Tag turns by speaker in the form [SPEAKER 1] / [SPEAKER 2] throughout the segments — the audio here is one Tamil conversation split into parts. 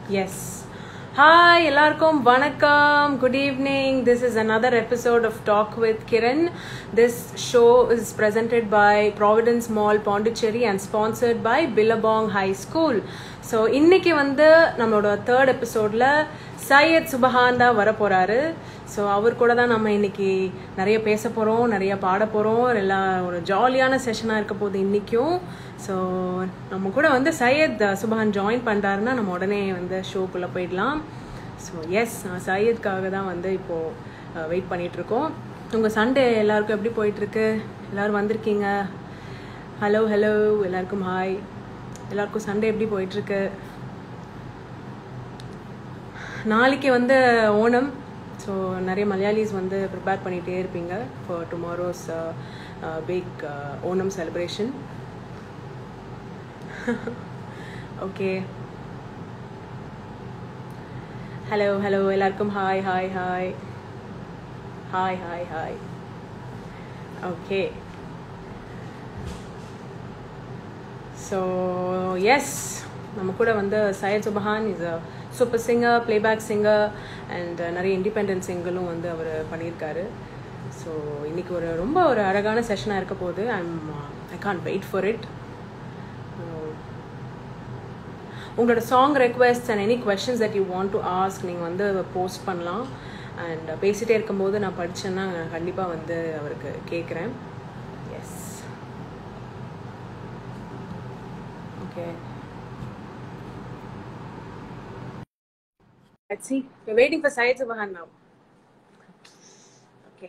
[SPEAKER 1] எஸ் ஹாய் எல்லாருக்கும் வணக்கம் good evening this is another episode of talk with Kiran this show is presented by Providence mall Pondicherry and sponsored by Billabong high school so இன்னைக்கு வந்து நம்மளோட தேர்ட் எபிசோடில் சையத் சுபஹான் தான் வர போகிறாரு ஸோ அவர் கூட தான் நம்ம இன்னைக்கு நிறைய பேச போகிறோம் நிறைய பாட போகிறோம் எல்லாம் ஒரு ஜாலியான செஷனாக இருக்க போகுது இன்றைக்கும் ஸோ நம்ம கூட வந்து சையத் சுபஹான் ஜாயின் பண்ணுறாருன்னா நம்ம உடனே வந்து ஷோக்குள்ளே போயிடலாம் ஸோ எஸ் நான் சையத்காக தான் வந்து இப்போது வெயிட் பண்ணிகிட்ருக்கோம் உங்கள் சண்டே எல்லாருக்கும் எப்படி போயிட்டுருக்கு எல்லோரும் வந்திருக்கீங்க ஹலோ ஹலோ எல்லாருக்கும் ஹாய் எல்லாருக்கும் சண்டே எப்படி போயிட்டுருக்கு நாளைக்கு வந்து ஓணம் ஸோ நிறைய மலையாளிஸ் வந்து ப்ரிப்பேர் பண்ணிகிட்டே இருப்பீங்க for tomorrow's big Onam celebration okay hello hello எல்லாருக்கும் hi hi hi hi hi hi okay so yes நம்ம கூட வந்து Syed Subhan is a super singer playback singer and நிறைய இண்டிபெண்டன்ட் சிங்கரும் வந்து அவர் பண்ணியிருக்காரு ஸோ இன்னைக்கு ஒரு ரொம்ப ஒரு அழகான செஷனாக இருக்க போகுது I'm I can't wait for it உங்களோட song request and any questions that you want to ask நீங்கள் வந்து போஸ்ட் பண்ணலாம் அண்ட் பேசிகிட்டே இருக்கும்போது நான் படித்தேன்னா நான் கண்டிப்பாக வந்து அவருக்கு கேட்குறேன் yes okay Let's see. We're waiting for Syed Subhan now. Okay.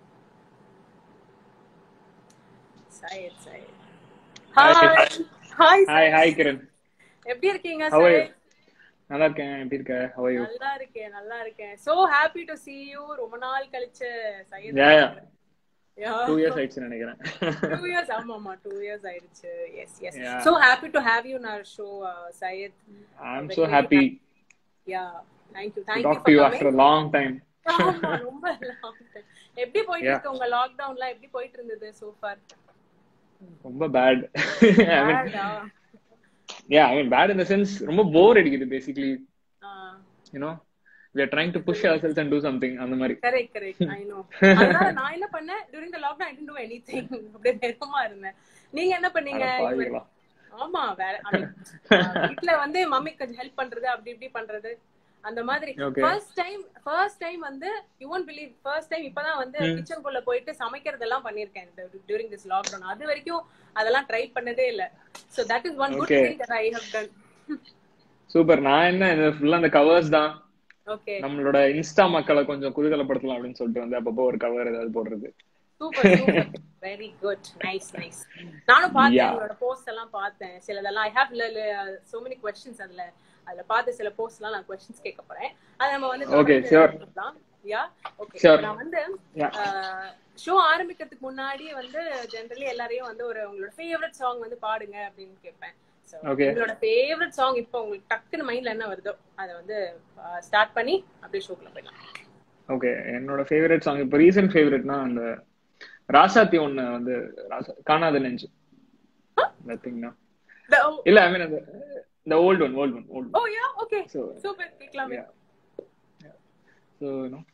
[SPEAKER 1] Syed, Syed. Hi. Hi,
[SPEAKER 2] hi
[SPEAKER 1] Syed.
[SPEAKER 2] Hi Kiran
[SPEAKER 1] எப்படி இருக்கீங்க
[SPEAKER 2] How are you?
[SPEAKER 1] Syed?
[SPEAKER 2] நல்லா இருக்கேன் எப்படி இருக்க how are you
[SPEAKER 1] நல்லா இருக்கேன் நல்லா இருக்கேன் so happy to see you ரொம்ப நாள் கழிச்சு Syed
[SPEAKER 2] Yeah, yeah.
[SPEAKER 1] Yeah.
[SPEAKER 2] Two years ஆயிடுச்சு நினைக்கிறேன்
[SPEAKER 1] Two years ஆமா ஆமா two years ஆயிடுச்சு yes yes
[SPEAKER 2] Yeah.
[SPEAKER 1] so happy to have you in our show uh, Syed
[SPEAKER 2] I am so happy
[SPEAKER 1] yeah thank you
[SPEAKER 2] to
[SPEAKER 1] thank you
[SPEAKER 2] talk
[SPEAKER 1] for
[SPEAKER 2] to you
[SPEAKER 1] coming
[SPEAKER 2] after a long time
[SPEAKER 1] ஆமா, ரொம்ப long time. எப்படி போயிட்டு
[SPEAKER 2] Yeah.
[SPEAKER 1] இருக்கு உங்க லாக்டவுன்லாம் எப்படி போயிட்டு இருந்தது so far
[SPEAKER 2] ரொம்ப பேட் ஐ மீன்
[SPEAKER 1] Bad ஆ?
[SPEAKER 2] Yeah I mean bad in the sense ரொம்ப போர் அடிக்குது basically
[SPEAKER 1] ah,
[SPEAKER 2] you know we are trying to push ourselves and do something அந்த மாதிரி
[SPEAKER 1] correct correct I know அதனால நான் என்ன பண்ணேன் during the lockdown I didn't do anything அப்படியே வெறுமா இருந்தேன் நீங்க என்ன பண்ணீங்க
[SPEAKER 2] அட பாவிகளா.
[SPEAKER 1] ஆமா வேற I mean, ஆ, வீட்ல வந்து மம்மி கொஞ்சம் ஹெல்ப் பண்றது அப்படி இப்படி பண்றது அந்த மாதிரி
[SPEAKER 2] Okay.
[SPEAKER 1] First time first time வந்து you won't believe first time இப்பதான் வந்து கிச்சன் குள்ள போயிட்டு சமைக்கிறதெல்லாம் பண்ணிருக்கேன் டியூரிங் திஸ் லாக்டவுன் அது வரைக்கும் அதெல்லாம் ட்ரை பண்ணதே இல்ல so that is one good
[SPEAKER 2] Okay.
[SPEAKER 1] Thing that I have done
[SPEAKER 2] super நான் என்ன இந்த ஃபுல்லா அந்த கவர்ஸ் தான்
[SPEAKER 1] ஓகே
[SPEAKER 2] நம்மளோட இன்ஸ்டா மக்களை கொஞ்சம் குதூகலப்படுத்தலாம் அப்படின்னு சொல்லிட்டு வந்து அப்பப்போ ஒரு கவர் ஏதாவது போடுறது
[SPEAKER 1] super super very good nice nice நானும் பார்த்தேன்
[SPEAKER 2] Yeah.
[SPEAKER 1] உங்களோட போஸ்ட் எல்லாம் பார்த்தேன் சிலதெல்லாம் I have so many questions அதுல அதுல பார்த்து சில போஸ்ட் எல்லாம் நான் கொஸ்டின்ஸ் கேட்க போறேன் அது நம்ம வந்து
[SPEAKER 2] Okay, sure.
[SPEAKER 1] Yeah okay
[SPEAKER 2] Sure.
[SPEAKER 1] நான் வந்து
[SPEAKER 2] Yeah.
[SPEAKER 1] ஷோ ஆரம்பிக்கிறதுக்கு முன்னாடி வந்து ஜெனரலி எல்லாரையும் வந்து ஒரு உங்களோட ஃபேவரட் சாங் வந்து பாடுங்க அப்படின்னு கேட்பேன் So,
[SPEAKER 2] Okay.
[SPEAKER 1] உங்களோட ஃபேவரட் சாங் இப்போ உங்களுக்கு டக்குன்னு மைண்ட்ல என்ன வருதோ அதை வந்து ஸ்டார்ட் பண்ணி அப்படியே ஷோக்குள்ள போயிடலாம்
[SPEAKER 2] ஓகே என்னோட ஃபேவரட் சாங் இப்போ ரீசன்ட் ஃபேவரட்னா அந்த ராசாத்தி ஒண்ணு வந்து ராசா காணாத நெஞ்சு நத்திங்னா
[SPEAKER 1] The-
[SPEAKER 2] இல்ல ஐ மீன் அந்த இந்த old one old one old
[SPEAKER 1] oh yeah okay
[SPEAKER 2] So,
[SPEAKER 1] super கேட்கலாமே
[SPEAKER 2] ஸோ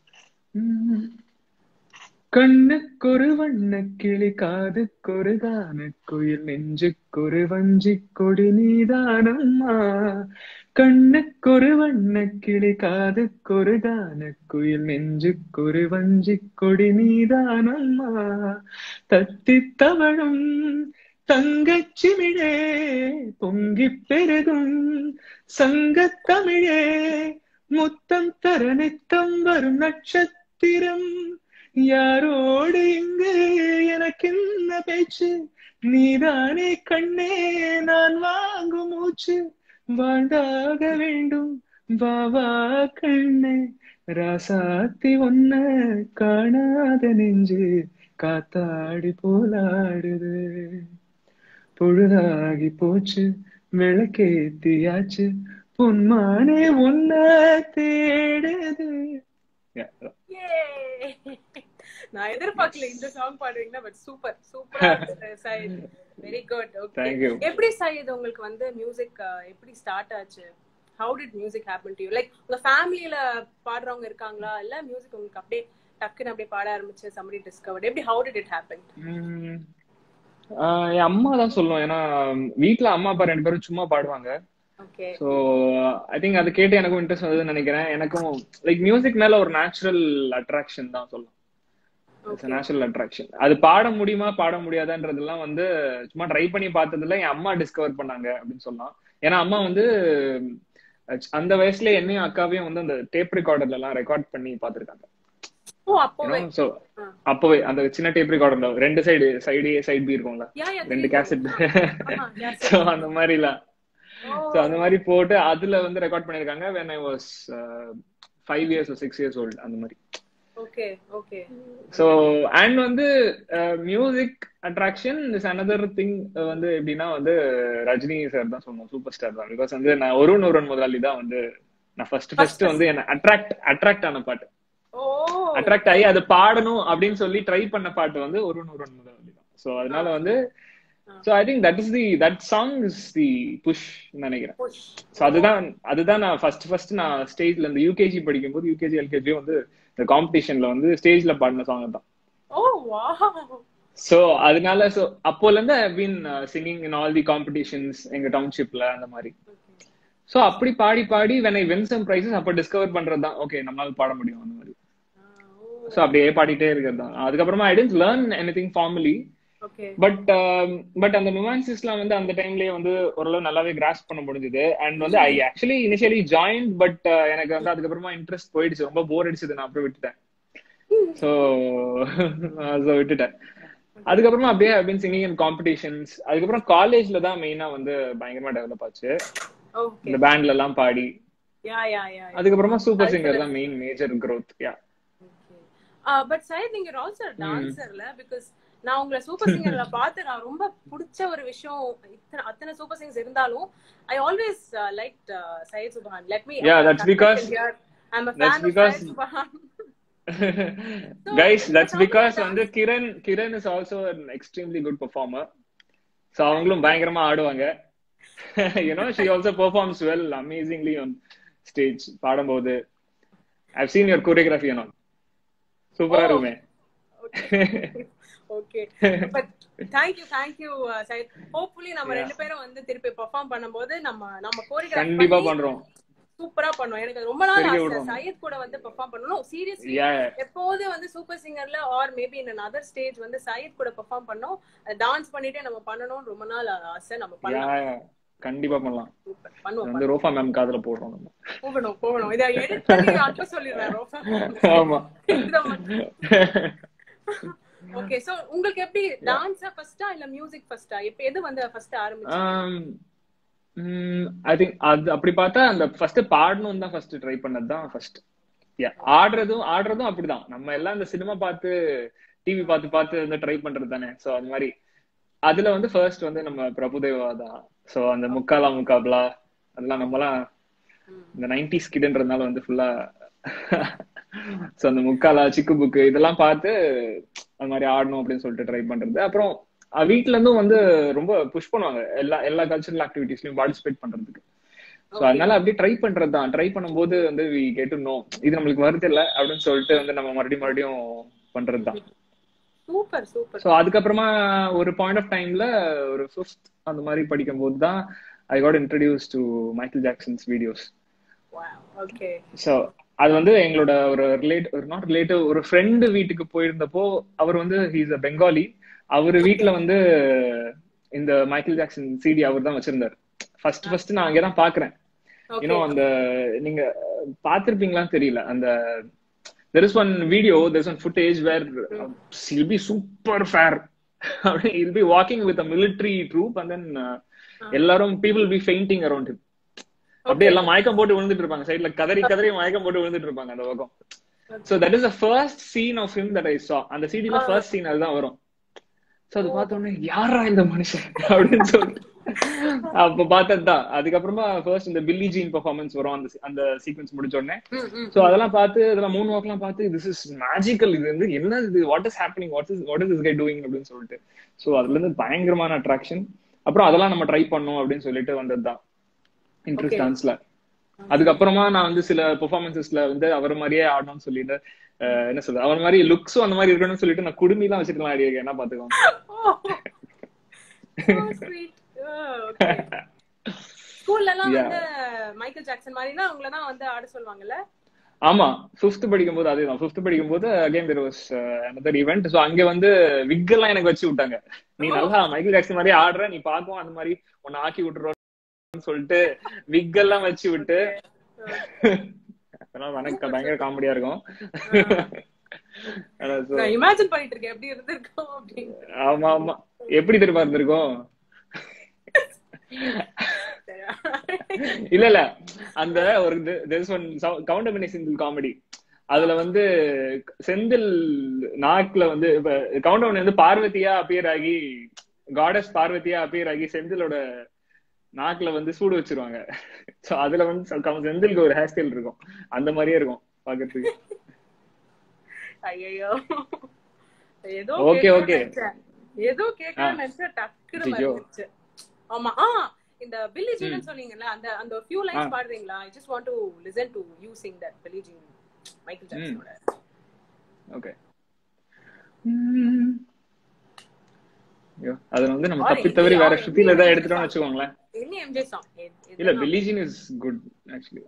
[SPEAKER 2] கண்ணுக்கொரு வண்ண கிளி காதுக்கொரு கான குயில் நெஞ்சுக்கொரு வஞ்சி கொடி நீதானம்மா கண்ணுக்கொரு வண்ண கிளி காதுக்கொரு கான குயில் நெஞ்சுக்கொரு வஞ்சி கொடி நீதானம்மா தத்தித் தவழும் தங்கச்சிமிழே பொங்கிப் பெருகும் சங்கத்தமிழே முத்தம் தர நித்தம் வரும் நட்சத்திரம் யாரோடு இங்கு எனக்கு என்ன பேச்சு நீதானே கண்ணே நான் வாங்கும் மூச்சு வாழ்ந்தாக வேண்டும் வா வா கண்ணே ராசாத்தி ஒன்ன காணாத நெஞ்சு காத்தாடி போலாடுது பொழுதாகி போச்சு விளக்கேத்தியாச்சு பொன்மானே ஒன்ன தேடுது Yeah, அதான்.
[SPEAKER 1] Yay! நான் எதிர்பார்க்கல இந்த சாங் பாடுவீங்கன்னா பட் சூப்பர் சூப்பரா Syed very good okay
[SPEAKER 2] Thank you.
[SPEAKER 1] எப்படி சையத் உங்களுக்கு வந்து மியூசிக் எப்படி ஸ்டார்ட் ஆச்சு how did music happen to you like உங்க ஃபேமிலியில பாடுறவங்க இருக்காங்களா இல்ல மியூசிக் உங்களுக்கு அப்படியே டக்குன்னு அப்படியே பாட ஆரம்பிச்சு சம்படி டிஸ்கவர்ட் எப்படி how did it happen
[SPEAKER 2] um ah என் அம்மா தான் சொல்லுவோம் ஏன்னா வீட்ல அம்மா அப்பா ரெண்டு பேரும் சும்மா பாடுவாங்க
[SPEAKER 1] ஓகே
[SPEAKER 2] ஸோ ஐ திங்க் அதை கேட்டு எனக்கும் இன்ட்ரெஸ்ட் வந்ததுன்னு நினைக்கிறேன் எனக்கும் லைக் மியூசிக் மேல ஒரு நேச்சுரல் அட்ராக்ஷன் தான் சொல்லலாம் நேச்சுரல் அட்ராக்ஷன் அது பாட முடியுமா பாட முடியாதான்றதெல்லாம் வந்து சும்மா ட்ரை பண்ணி பார்த்ததுல என் அம்மா டிஸ்கவர் பண்ணாங்க அப்படின்னு சொல்லலாம் ஏன்னா அம்மா வந்து அஹ், அந்த வயசுல என்னையும் அக்காவையும் வந்து அந்த டேப் ரெக்கார்டர்ல எல்லாம் ரெக்கார்ட் பண்ணி பார்த்திருக்காங்க
[SPEAKER 1] ஓ அப்பவே
[SPEAKER 2] ஸோ
[SPEAKER 1] ஆ.
[SPEAKER 2] அப்பவே அந்த சின்ன டேப் ரெக்கார்டர்ல ரெண்டு side side A side B இருக்கும்ல
[SPEAKER 1] யா யா
[SPEAKER 2] ரெண்டு கேசட்
[SPEAKER 1] ஆமா, yes,
[SPEAKER 2] ஸோ அந்த மாதிரிலாம்
[SPEAKER 1] ஓ
[SPEAKER 2] ஸோ அந்த மாதிரி போட்டு அதுல வந்து ரெக்கார்ட் பண்ணிருக்காங்க when I was five years six years old அந்த மாதிரி
[SPEAKER 1] ஓகே ஓகே
[SPEAKER 2] ஸோ அண்ட் வந்து music attraction is another thing வந்து எப்படின்னா வந்து ரஜினி சார் தான் சொல்லணும் சூப்பர் ஸ்டார் தான் பிகாஸ் வந்து நான் ஒருவன் ஒருவன் முதலாளி தான் வந்து நான் ஃபர்ஸ்ட் ஃபர்ஸ்ட் வந்து என்ன அட்ராக்ட் அட்ராக்ட் ஆன பாட்டு
[SPEAKER 1] ஓ
[SPEAKER 2] அட்ராக்ட் ஆகி அது பாடணும் அப்படின்னு சொல்லி ட்ரை பண்ண பாட்டு வந்து ஒருவன் ஒருவன் முதலாளி தான் ஸோ அதனால வந்து so I think that is the that song is the push நினைக்கிறேன்
[SPEAKER 1] push.
[SPEAKER 2] ஸோ அதுதான் அதுதான் நான் ஃபர்ஸ்ட் ஃபர்ஸ்ட் நான் ஸ்டேஜ்ல இந்த யூகேஜி படிக்கும்போது யூகேஜி எல்கேஜி வந்து இந்த காம்படிஷன்ல வந்து ஸ்டேஜ்ல பாடின சாங் தான்
[SPEAKER 1] ஓ வாவ்
[SPEAKER 2] சோ அதனால சோ அப்போல இருந்து I been singing in all the competitions எங்க டவுன்ஷிப்ல அந்த மாதிரி சோ அப்படி பாடி பாடி when I win some prizes அப்ப டிஸ்கவர் பண்றது தான் ஓகே நம்மளால பாட முடியும் அந்த மாதிரி சோ அப்படியே பாடிட்டே இருக்கிறது தான் அதுக்கப்புறமா I didn't learn anything formally
[SPEAKER 1] okay
[SPEAKER 2] but but அந்த நுவான்சஸ்லாம் வந்து அந்த டைம்லயே வந்து ஓரளவு நல்லாவே கிராஸ் பண்ண முடிஞ்சது அண்ட் வந்து I actually initially join but எனக்கு வந்து அதுக்கப்புறமா இன்ட்ரெஸ்ட் போயிடுச்சு ரொம்ப போர் அடிச்சது நான் அப்புறம் விட்டுட்டேன் ஸோ ஸோ விட்டுட்டேன் அதுக்கப்புறமா அப்படியே அப்படின்னு சிங்கிங் இன் காம்படிஷன்ஸ் அதுக்கப்புறம் காலேஜ்ல தான் மெயினா வந்து பயங்கரமா டெவலப் ஆச்சு
[SPEAKER 1] ஓகே
[SPEAKER 2] இந்த பேண்ட்ல எல்லாம் பாடி
[SPEAKER 1] யா யா யா
[SPEAKER 2] அதுக்கப்புறமா சூப்பர் சிங்கர் தான் main major growth yeah
[SPEAKER 1] but side நீங்க ஆல்சோ டான்சர்ல பிகாஸ் நான் உங்களை சூப்பர் சிங்கர்ல பார்த்து நான் ரொம்ப பிடிச்ச ஒரு விஷயம் இத்தனை அத்தனை சூப்பர் சிங்கர்ஸ் இருந்தாலும் I always like Syed Subhan let me
[SPEAKER 2] Yeah, that's because-
[SPEAKER 1] I'm a
[SPEAKER 2] that's
[SPEAKER 1] fan of
[SPEAKER 2] because-
[SPEAKER 1] Syed Subhan.
[SPEAKER 2] Guys
[SPEAKER 1] So,
[SPEAKER 2] that's
[SPEAKER 1] tell me
[SPEAKER 2] because
[SPEAKER 1] about
[SPEAKER 2] வந்து Kiran Kiran is also an extremely good performer so அவங்களும் பயங்கரமா ஆடுவாங்க you know she also performs well amazingly on stage பாடும்போது I've seen your choreography and சூப்பரா
[SPEAKER 1] Oh.
[SPEAKER 2] இருக்குமே
[SPEAKER 1] okay but thank you thank you Syed hopefully நம்ம ரெண்டு பேரும் வந்து திருப்பி பெர்ஃபார்ம் பண்ணும்போது நம்ம நம்ம
[SPEAKER 2] கண்டிப்பா
[SPEAKER 1] கோரியோகிராஃபி
[SPEAKER 2] பண்றோம்
[SPEAKER 1] சூப்பரா பண்ணுவோம் எனக்கு அது ரொம்ப நாள்
[SPEAKER 2] தெரிய
[SPEAKER 1] ஆசை
[SPEAKER 2] விடுறோம்.
[SPEAKER 1] சையத் கூட வந்து பெர்ஃபார்ம் பண்ணணும் சீரியஸ்லி
[SPEAKER 2] யா
[SPEAKER 1] எப்போது வந்து சூப்பர் சிங்கர்ல or maybe in other stage வந்து சையத் கூட பெர்ஃபார்ம் பண்ணோம் டான்ஸ் பண்ணிட்டே நம்ம பண்ணணும்னு ரொம்ப நாள் ஆசை நம்ம
[SPEAKER 2] யா
[SPEAKER 1] பண்ணலாம்
[SPEAKER 2] கண்டிப்பா பண்ணலாம்
[SPEAKER 1] Super.
[SPEAKER 2] இது
[SPEAKER 1] பண்ணுவோம்
[SPEAKER 2] வந்து ரோஃபா மேம் காதுல போடுறோம் நம்ம
[SPEAKER 1] போகணும் போகணும் இதை எடிட் பண்ணி அனுப்ப சொல்லிடுறேன் ரோஃபா
[SPEAKER 2] ஆமா
[SPEAKER 1] ஓகே சோ உங்களுக்கு எப்படி டான்ஸா ஃபர்ஸ்டா இல்ல மியூசிக் ஃபர்ஸ்டா இப்ப எது வந்து ஃபர்ஸ்ட் ஆரம்பிச்சு
[SPEAKER 2] ஐ திங்க் அது அப்படி பார்த்தா அந்த ஃபர்ஸ்ட் பாடணும் தான் ஃபர்ஸ்ட் ட்ரை பண்ணது தான் ஃபர்ஸ்ட் ஆடுறதும் ஆடுறதும் அப்படிதான் நம்ம எல்லாம் இந்த சினிமா பார்த்து டிவி பார்த்து பார்த்து வந்து ட்ரை பண்றது தானே சோ அது மாதிரி அதுல வந்து ஃபர்ஸ்ட் வந்து நம்ம பிரபுதேவா தான் சோ அந்த முக்காலா முக்காப்லா அதெல்லாம் நம்மலாம் இந்த நைன்டிஸ் கிட்ன்றதுனால வந்து ஃபுல்லா சோ அந்த முக்காலா சிக்கு புக்கு இதெல்லாம் பார்த்து அது மாதிரி ஆடணும் அப்படின்னு சொல்லிட்டு ட்ரை பண்றது அப்புறம் அஹ் வீட்ல இருந்தும் வந்து ரொம்ப புஷ் பண்ணுவாங்க எல்லா எல்லா கல்ச்சரல் ஆக்டிவிட்டிஸ்லயும் பார்ட்டிசிபேட் பண்றதுக்கு சோ அதனால அப்படியே ட்ரை பண்றது தான் ட்ரை பண்ணும்போது வந்து வி கெட் டு நோ இது நம்மளுக்கு வருது இல்ல அப்படின்னு சொல்லிட்டு வந்து நம்ம மறுபடியும் மறுபடியும் பண்றது தான்
[SPEAKER 1] சூப்பர் சூப்பர்
[SPEAKER 2] சோ அதுக்கப்புறமா ஒரு பாயிண்ட் ஆஃப் டைம்ல ஒரு ஃபிஃப்த் அந்த மாதிரி படிக்கும் போது தான் I got introduced to Michael Jackson's videos
[SPEAKER 1] okay
[SPEAKER 2] so அது வந்து எங்களோட ஒரு ரிலேட் ஒரு நாட் ரிலேட்டிவ் ஒரு ஃப்ரெண்டு வீட்டுக்கு போயிருந்தப்போ அவர் வந்து ஹீஸ் அ பெங்காலி அவர் வீட்ல வந்து இந்த மைக்கேல் ஜாக்சன் சிடி அவர் தான் வச்சிருந்தார் ஃபர்ஸ்ட் ஃபர்ஸ்ட் நான் அங்கதான் பாக்குறேன் யூனோ அந்த நீங்க பாத்திருப்பீங்களான்னு தெரியல அந்த there is one video there is one footage where will be super fair அப்படி he'll be walking with a military troop and then எல்லாரும் people be fainting around him அப்படியே எல்லாம் மயக்கம் போட்டு விழுந்துட்டு இருப்பாங்க சைட்ல கதறி கதறி மயக்கம் போட்டு விழுந்துட்டு இருப்பாங்க அந்த பக்கம் so that is the first scene of him that I saw அந்த சிடில ஃபர்ஸ்ட் சீன் அதுதான் வரும் சோ அது பார்த்த உடனே யாரா இந்த மனுஷன் அப்படின்னு சொல்லி அப்ப பார்த்ததுதான் அதுக்கப்புறமா ஃபர்ஸ்ட் இந்த பில்லி ஜீன் பெர்ஃபார்மன்ஸ் வரும் அந்த அந்த சீக்வன்ஸ் முடிச்ச உடனே சோ அதெல்லாம் பார்த்து இதெல்லாம் மூணு வாக் எல்லாம் பார்த்து திஸ் இஸ் மேஜிக்கல் இது வந்து என்ன இது what is happening what is what is is guy doing அப்படின்னு சொல்லிட்டு சோ அதுல இருந்து பயங்கரமான அட்ராக்ஷன் அப்புறம் அதெல்லாம் நம்ம ட்ரை பண்ணோம் அப்படின்னு சொல்லிட்டு வந்ததுதான் இன்ட்ரெஸ்ட் டான்ஸ்ல அதுக்கப்புறமா நான் வந்து சில பெர்ஃபார்மன்சஸ்ல வந்து அவர் மாதிரியே ஆடணும்னு சொல்லிட்டு அஹ், என்ன சொல்றது அவர் மாதிரி லுக்ஸும் அந்த மாதிரி இருக்கணும்னு சொல்லிட்டு நான் குடுமி எல்லாம் வச்சிருக்கலாம் ஆடி இருக்கேன் என்ன பாத்துக்கோங்க
[SPEAKER 1] ஸ்கூல்ல எல்லாம்
[SPEAKER 2] Yeah.
[SPEAKER 1] வந்து மைக்கேல் ஜாக்சன் மாதிரினா உங்களை தான் வந்து ஆட சொல்லுவாங்கல்ல
[SPEAKER 2] ஆமா ஃபிஃப்த் படிக்கும் போது அதேதான் ஃபிஃப்த் படிக்கும் போது again there was another event so அங்க வந்து விக் எல்லாம் எனக்கு வச்சு விட்டாங்க நீ நல்லா மைக்கேல் ஜாக்சன் மாதிரி ஆடுற நீ பாக்கும் அந்த மாதிரி உன்னை ஆக்கி விட்டுறோம்னு சொல்லிட்டு விக் எல்லாம் வச்சு விட்டு அதெல்லாம் வணக்கம் பயங்கர காமெடியா இருக்கும் அதான் so-
[SPEAKER 1] நான் இமேஜின் பண்ணிட்டு இருக்கேன் எப்படி இருந்திருக்கும் அப்படின்னு
[SPEAKER 2] ஆமா ஆமா எப்படி தெரியுமா இருந்திருக்கும் இல்ல இல்ல அந்த ஒரு கவுண்டர் மினி சிங்கிள் காமெடி அதுல வந்து செந்தில் நாக்குல வந்து இப்ப கவுண்டர் வந்து பார்வதியா அப்பியர் ஆகி காடஸ் பார்வதியா அப்பியர் ஆகி செந்திலோட நாக்குல வந்து சூடு வச்சிருவாங்க சோ அதுல வந்து செ- செந்திலுக்கு ஒரு ஹேர் ஸ்டைல் இருக்கும் அந்த மாதிரியே இருக்கும் பாக்குறதுக்கு
[SPEAKER 1] ஐயோ ஏதோ
[SPEAKER 2] Okay,
[SPEAKER 1] கேட்கணும்னு
[SPEAKER 2] okay.
[SPEAKER 1] நினைச்சேன். ஏதோ கேட்கணும்னு நினைச்சேன் டக்குனு
[SPEAKER 2] ஐயோ.
[SPEAKER 1] மறந்துருச்சு ஆமா ஆ இந்த பில்லி ஜீன் சொன்னீங்கல்ல அந்த அந்த ஃபியூ லைன்ஸ் பாடுறீங்களா I just want to listen to you sing that Billie Jean Michael ஜாக்சனோட
[SPEAKER 2] ஓகே அதுல வந்து நம்ம
[SPEAKER 1] Or
[SPEAKER 2] தப்பி
[SPEAKER 1] any-
[SPEAKER 2] தவறி வேற
[SPEAKER 1] or
[SPEAKER 2] சுத்தில
[SPEAKER 1] any
[SPEAKER 2] ஏதாவது
[SPEAKER 1] MJ
[SPEAKER 2] எடுத்துட்டோம்னு
[SPEAKER 1] song.
[SPEAKER 2] வச்சுக்கோங்களேன்
[SPEAKER 1] எனி எம்ஜே சாங்
[SPEAKER 2] இல்ல Billie Jean is good actually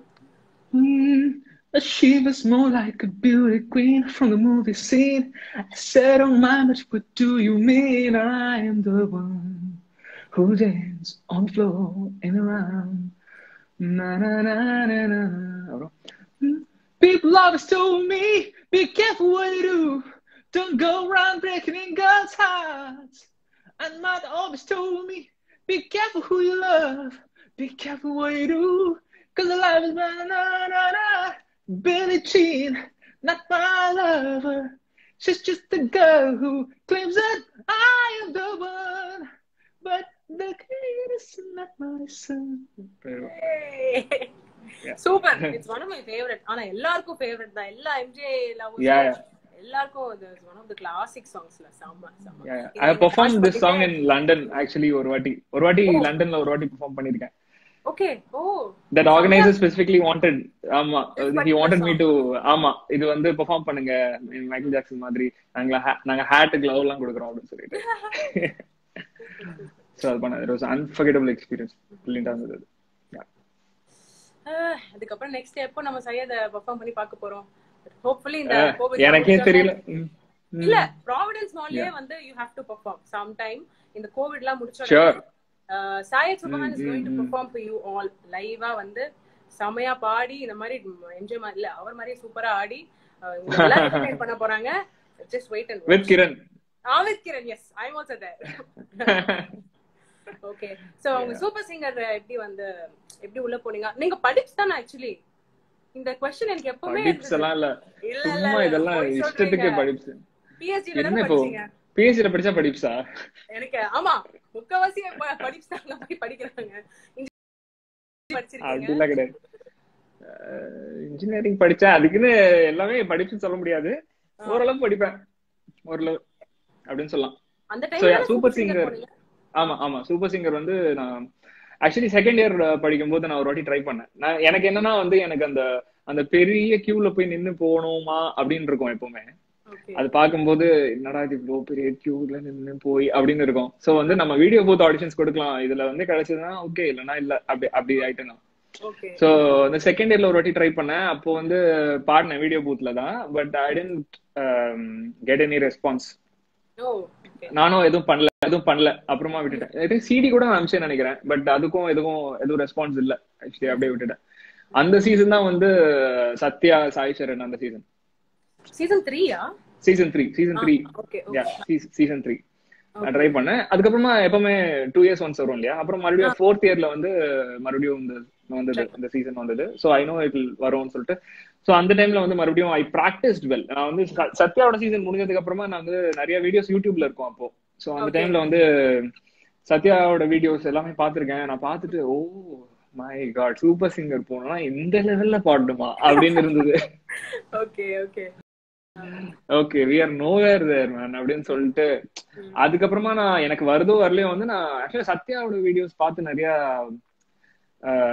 [SPEAKER 2] She was more like a beauty queen from the movie scene. I said, Oh my, much what do you mean? I am the one who dance on the floor and around. Na na na na na. அப்புறம், "Hmm, People always told me, be careful what you do. Don't go around breaking in girls' hearts. And mother always told me, be careful who you love. Be careful what you do. Cause life is na na na na. Billie Jean, not my lover. She's just a girl who claims that I am the one. But the kid is not my son. Yeah.
[SPEAKER 1] Super it's one of my favourite ஆனா எல்லாருக்கும் ஃபேவரட் தான் எல்லா எம்ஜே லவ்
[SPEAKER 2] Yeah, yeah.
[SPEAKER 1] எல்லாருக்கும் இது ஒன் ஆஃப் த கிளாசிக் சாங்ஸ்ல செம்ம செம்ம
[SPEAKER 2] Yeah, yeah. I performed this song in London actually ஒரு வாட்டி ஒரு வாட்டி லண்டன்ல ஒரு வாட்டி பெர்ஃபார்ம் பண்ணிருக்கேன்
[SPEAKER 1] okay oh
[SPEAKER 2] that organizer specifically wanted ஆமா
[SPEAKER 1] This
[SPEAKER 2] he
[SPEAKER 1] particular
[SPEAKER 2] wanted me
[SPEAKER 1] song.
[SPEAKER 2] to ஆமா இது வந்து பெர்ஃபார்ம் பண்ணுங்க மைக்கேல் ஜாக்சன் மாதிரி நாங்க ha- நாங்க ஹேட் கிளவ் எல்லாம் கொடுக்குறோம் அப்படின்னு சொல்லிட்டு சோ அது பண்ண it was an unforgettable experience brilliant ஆ இருந்தது Yeah.
[SPEAKER 1] அஹ், அதுக்கப்புறம் நெக்ஸ்ட் எப்போ நம்ம சையத பெர்ஃபார்ம் பண்ணி பார்க்க போறோம் ஹோப்ஃபுல்லி இந்த
[SPEAKER 2] அஹ்,
[SPEAKER 1] கோவிட்
[SPEAKER 2] எனக்கே தெரியல ம். ம்.
[SPEAKER 1] இல்ல ப்ராவிடன்ஸ் மால்லயே வந்து you have to perform some time இந்த கோவிட்லாம் முடிச்ச
[SPEAKER 2] Sure.
[SPEAKER 1] சாயத் சுபஹான் இஸ் கோயிங் டு
[SPEAKER 2] ம், ம்.
[SPEAKER 1] பெர்ஃபார்ம் ஃபார் யூ ஆல் லைவா வந்து செமையா பாடி இந்த மாதிரி என்ஜாய் இல்ல அவர் மாதிரியே சூப்பரா ஆடி அஹ், உங்க எல்லாரும் entertain பண்ண போறாங்க just wait and
[SPEAKER 2] with Kiran
[SPEAKER 1] ஆவித் Kiran yes I am also there okay so உங்க சூப்பர் சிங்கர் எப்படி வந்து எப்படி உள்ள போனீங்க நீங்க படிப்ஸ் தானே ஆக்சுவலி இந்த கொஸ்டின் எனக்கு எப்பவுமே
[SPEAKER 2] படிப்ஸ் எல்லாம் இல்ல
[SPEAKER 1] இல்ல,
[SPEAKER 2] சும்மா
[SPEAKER 1] இல்ல,
[SPEAKER 2] இதெல்லாம்
[SPEAKER 1] பொய்
[SPEAKER 2] இஷ்டத்துக்கு
[SPEAKER 1] சொல்றீங்க.
[SPEAKER 2] படிப்ஸ்
[SPEAKER 1] பிஎஸ்சில
[SPEAKER 2] என்ன
[SPEAKER 1] தானே
[SPEAKER 2] இப்போ
[SPEAKER 1] படிச்சீங்க
[SPEAKER 2] பிஎஸ்சில படிச்சா படிப்ஸா
[SPEAKER 1] எனக்கு ஆமா முக்கவாசி படிப்ஸ் தான் போய் படிக்கிறாங்க Engineering படிச்சிருக்கீங்க
[SPEAKER 2] அப்படிலாம் கிடையாது இன்ஜினியரிங் படிச்சேன் அதுக்குன்னு எல்லாமே படிப்புன்னு சொல்ல முடியாது ஓரளவு படிப்பேன் ஓரளவு அப்படின்னு சொல்லலாம்
[SPEAKER 1] அந்த
[SPEAKER 2] So, yeah,
[SPEAKER 1] டைம்ல
[SPEAKER 2] super
[SPEAKER 1] சூப்பர்
[SPEAKER 2] singer.
[SPEAKER 1] சிங்கர் போனீங்க
[SPEAKER 2] ஆமா ஆமா சூப்பர் சிங்கர் வந்து நான் ஆக்சுவலி செகண்ட் இயர் படிக்கும் போது நான் ஒரு வாட்டி ட்ரை பண்ணேன் நான் எனக்கு என்னன்னா வந்து எனக்கு அந்த அந்த பெரிய கியூல போய் நின்னு போகணுமா அப்படின்னு இருக்கும் எப்பவுமே
[SPEAKER 1] ஓகே
[SPEAKER 2] அது பார்க்கும்போது என்னடா இது இவ்வளவு பெரிய கியூல நின்னு போய் அப்படின்னு இருக்கும் சோ வந்து நம்ம வீடியோ போத் ஆடிஷன்ஸ் கொடுக்கலாம் இதுல வந்து கிடைச்சதுன்னா ஓகே இல்லைன்னா இல்ல அப்படி அப்படி ஆயிட்டு நான்
[SPEAKER 1] ஓகே
[SPEAKER 2] சோ இந்த செகண்ட் இயர்ல ஒரு வாட்டி ட்ரை பண்ணேன் அப்போ வந்து பாடினேன் வீடியோ பூத்ல தான் but I didn't get any response
[SPEAKER 1] oh okay
[SPEAKER 2] நானும் எதுவும் பண்ணல எதுவும் பண்ணல அப்புறமா விட்டுட்டேன் சிடி கூட நான் அனுப்பிச்சேன் நினைக்கிறேன் பட் அதுக்கும் எதுவும் எதுவும் ரெஸ்பான்ஸ் இல்ல ஆக்சுவலி அப்படியே விட்டுட்டேன் அந்த சீசன் தான் வந்து சத்யா சாய் சரண் அந்த சீசன்
[SPEAKER 1] சீசன் 3யா
[SPEAKER 2] season three season three
[SPEAKER 1] okay
[SPEAKER 2] season three நான் ட்ரை பண்ணேன் அதுக்கப்புறமா எப்பவுமே டூ இயர்ஸ் ஒன்ஸ் வரும் இல்லையா அப்புறம் மறுபடியும் ஃபோர்த் இயர்ல வந்து மறுபடியும் இந்த வந்தது இந்த சீசன் வந்தது சோ ஐ நோ இட் வரும்னு சொல்லிட்டு சோ அந்த டைம்ல வந்து மறுபடியும் ஐ பிராக்டிஸ்ட் வெல் நான் வந்து ச- சத்யாவோட சீசன் முடிஞ்சதுக்கு அப்புறமா நான் வந்து நிறைய வீடியோஸ் யூடியூப்ல இருக்கும் அப்போ சோ அந்த
[SPEAKER 1] Okay.
[SPEAKER 2] டைம்ல வந்து சத்யாவோட வீடியோஸ் எல்லாமே பார்த்திருக்கேன் நான் பார்த்துட்டு oh my god super singer போனா இந்த லெவல்ல பாடணுமா அப்படின்னு இருந்தது
[SPEAKER 1] okay okay
[SPEAKER 2] okay we are nowhere there man அப்படின்னு சொல்லிட்டு அதுக்கப்புறமா நான் எனக்கு வருதோ வரலையோ வந்து நான் ஆக்சுவலா சத்யாவோட வீடியோஸ் பார்த்து நிறைய ஆஹ்,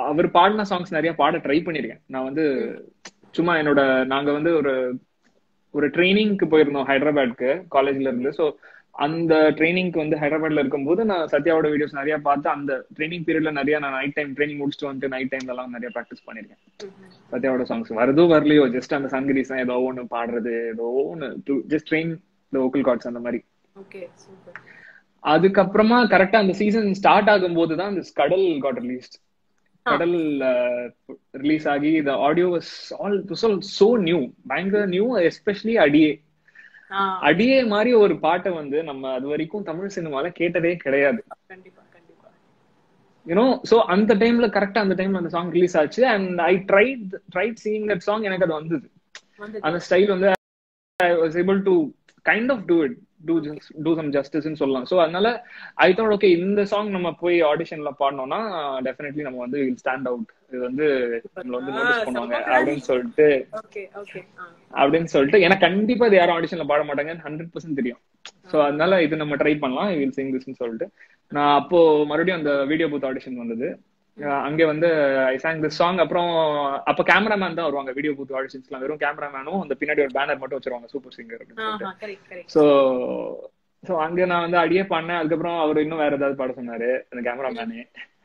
[SPEAKER 2] அவர் பாடின சாங்ஸ் நிறைய பாட ட்ரை பண்ணிருக்கேன் நான் வந்து சும்மா என்னோட நாங்க வந்து ஒரு ஒரு ட்ரைனிங்க்கு போயிருந்தோம் ஹைதராபாத்க்கு காலேஜ்ல இருந்து ஸோ அந்த ட்ரைனிங்க்கு வந்து ஹைதராபாத்ல இருக்கும்போது நான் சத்யாவோட வீடியோஸ் நிறைய பார்த்து அந்த ட்ரைனிங் பீரியட்ல நிறைய நான் நைட் டைம் ட்ரைனிங் முடிச்சுட்டு வந்துட்டு நைட் டைம்ல எல்லாம் நிறைய ப்ராக்டிஸ் பண்ணிருக்கேன் சத்யாவோட சாங்ஸ் வருதோ வரலையோ ஜஸ்ட் அந்த சங்கரிஸ் ஏதோ ஒன்று பாடுறது ஏதோ ஒன்று ஜஸ்ட் ட்ரெயின் த ஓக்கல் கார்ட்ஸ் அந்த மாதிரி
[SPEAKER 1] ஓகே சூப்பர்
[SPEAKER 2] அதுக்கப்புறமா கரெக்டா அந்த சீசன் ஸ்டார்ட் ஆகும்போது தான் இந்த கடல் காட் ரிலீஸ்ட் கடல் ரிலீஸ் ஆகி the audio was all all so new பயங்கர நியூ எஸ்பெஷலி அடியே அடியே மாதிரி ஒரு பாட்டை வந்து நம்ம அது வரைக்கும் தமிழ் சினிமால கேட்டதே கிடையாது
[SPEAKER 1] கண்டிப்பா கண்டிப்பா
[SPEAKER 2] யூனோ சோ அந்த டைம்ல கரெக்டா அந்த டைம்ல அந்த சாங் ரிலீஸ் ஆச்சு and I tried tried seeing that song எனக்கு அது வந்தது
[SPEAKER 1] வந்து
[SPEAKER 2] அந்த ஸ்டைல் வந்து I was able to kind of do it do do some ஜஸ்டிஸ்ன்னு சொல்லலாம் ஸோ அதனால ஐ தாட் ஓகே இந்த சாங் நம்ம போய் ஆடிஷன்ல பாடினோம்னா டெஃபினெட்லி நம்ம வந்து ஸ்டாண்ட் அவுட் இது வந்து நம்மள வந்து நோட்டீஸ் பண்ணுவாங்க அப்படின்னு சொல்லிட்டு
[SPEAKER 1] ஓகே ஓகே
[SPEAKER 2] அப்படின்னு சொல்லிட்டு எனக்கு கண்டிப்பா இது யாரும் ஆடிஷன்ல பாட மாட்டாங்கன்னு ஹண்ட்ரட் பர்சன்ட் தெரியும் சோ அதனால இது நம்ம ட்ரை பண்ணலாம் வில் சிங் திஸ்னு சொல்லிட்டு நான் அப்போ மறுபடியும் அந்த வீடியோ பூத் ஆடிஷன் வந்தது அஹ் அங்க வந்து ஐ சாங் திஸ் சாங் அப்புறம் அப்ப கேமராமேன் தான் வருவாங்க வீடியோ பூத் ஆடிஷன்ஸ்லாம் வெறும் கேமராமேனும் அந்த பின்னாடி ஒரு பேனர் மட்டும் வச்சிருவாங்க சூப்பர் சிங்கர் அப்படின்னு சொல்லிட்டு
[SPEAKER 1] ஆஹா கரெக்ட் கரெக்ட்
[SPEAKER 2] சோ சோ அங்க நான் வந்து அடியே பண்ணேன் அதுக்கப்புறம் அவர் இன்னும் வேற ஏதாவது பாட சொன்னாரு அந்த கேமராமேனு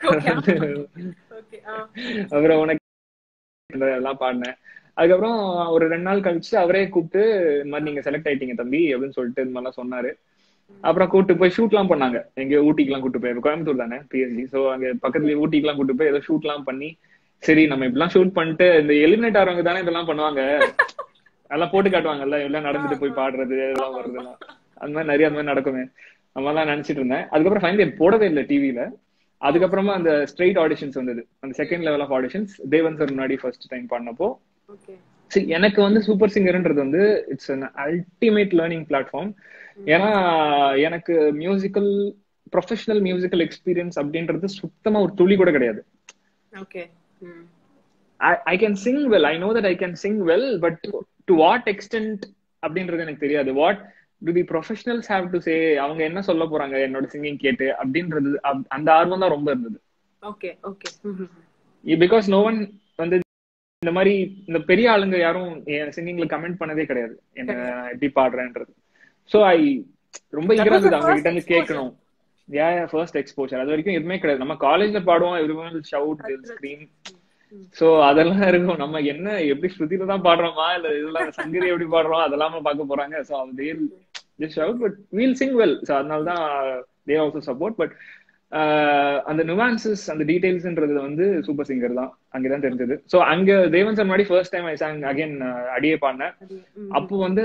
[SPEAKER 1] ஓகே
[SPEAKER 2] அப்புறம் உனக்கு எல்லாம் பாடினேன் அதுக்கப்புறம் ஒரு ரெண்டு நாள் கழிச்சு அவரே கூப்பிட்டு இந்த மாதிரி நீங்க செலக்ட் ஆயிட்டீங்க தம்பி அப்படின்னு சொல்லிட்டு இந்த மாதிரிலாம் சொன்னாரு அப்புறம் கூட்டு போய் ஷூட் எல்லாம் பண்ணாங்க எங்க ஊட்டிக்கெல்லாம் கூட்டு போய் கோயம்புத்தூர் தானே பிஎஸ்டி சோ அங்க பக்கத்துல ஊட்டிக்கெல்லாம் கூட்டு போய் ஏதோ ஷூட் எல்லாம் பண்ணி சரி நம்ம இப்படிலாம் ஷூட் பண்ணிட்டு இந்த எலிமினேட் ஆறவங்க தானே இதெல்லாம் பண்ணுவாங்க அதெல்லாம் போட்டு காட்டுவாங்கல்ல எல்லாம் நடந்துட்டு போய் பாடுறது இதெல்லாம் வருதுலாம் அந்த மாதிரி நிறைய அந்த மாதிரி நடக்குமே நம்ம எல்லாம் நினைச்சிட்டு இருந்தேன் அதுக்கப்புறம் ஃபைனலி போடவே இல்லை டிவில அதுக்கப்புறமா அந்த ஸ்ட்ரெயிட் ஆடிஷன்ஸ் வந்தது அந்த second level of auditions Devan sir முன்னாடி ஃபர்ஸ்ட் டைம் பண்ணப்போ
[SPEAKER 1] ஓகே
[SPEAKER 2] See, எனக்கு வந்து சூப்பர் சிங்கர்ன்றது வந்து it's an ultimate learning platform ஏன்னா எனக்கு மியூசிக்கல் ப்ரொஃபஷனல் மியூசிக்கல் எக்ஸ்பீரியன்ஸ் அப்படின்றது சுத்தமா ஒரு துளி கூட கிடையாது
[SPEAKER 1] ஓகே ம்
[SPEAKER 2] I can sing well I know that I can sing well but to what extent அப்படின்றது எனக்கு தெரியாது what to the professionals have to say அவங்க என்ன சொல்ல போறாங்க என்னோட சிங்கிங் கேட்டு அப்படின்றது அப்- அந்த ஆர்வம் தான் ரொம்ப இருந்தது
[SPEAKER 1] okay okay
[SPEAKER 2] because no one வந்து இந்த மாதிரி இந்த பெரிய ஆளுங்க யாரும் என் சிங்கிங்ல கமெண்ட் பண்ணதே கிடையாது என்ன எப்படி பாடுறேன்றது சோ ஐ ரொம்ப
[SPEAKER 1] That
[SPEAKER 2] ஈகரா
[SPEAKER 1] was the
[SPEAKER 2] இருந்தது அவங்க
[SPEAKER 1] first
[SPEAKER 2] கிட்ட இருந்து
[SPEAKER 1] exposure.
[SPEAKER 2] கேட்கணும் யா ஃபர்ஸ்ட் எக்ஸ்போஷர் அது வரைக்கும் எதுவுமே கிடையாது நம்ம காலேஜ்ல பாடுவோம் எவ்ரி ஷவுட் ஸ்கிரீம் சோ அதெல்லாம் இருக்கும் நம்ம என்ன எப்படி ஸ்ருதியில தான் பாடுறோமா இல்ல இதெல்லாம் சங்கரி எப்படி பாடுறோம் அதெல்லாம் பார்க்க போறாங்க so they just shout but we'll sing well so அதனால தான் தே ஆல்சோ சப்போர்ட் பட் அந்த நுவான்சஸ் அந்த டீடைல்ஸ்ன்றது வந்து சூப்பர் சிங்கர் தான் அங்கதான் தெரிஞ்சது சோ அங்க தேவன் சார் முன்னாடி first time I sang again Adiye பாடினேன் அப்போ வந்து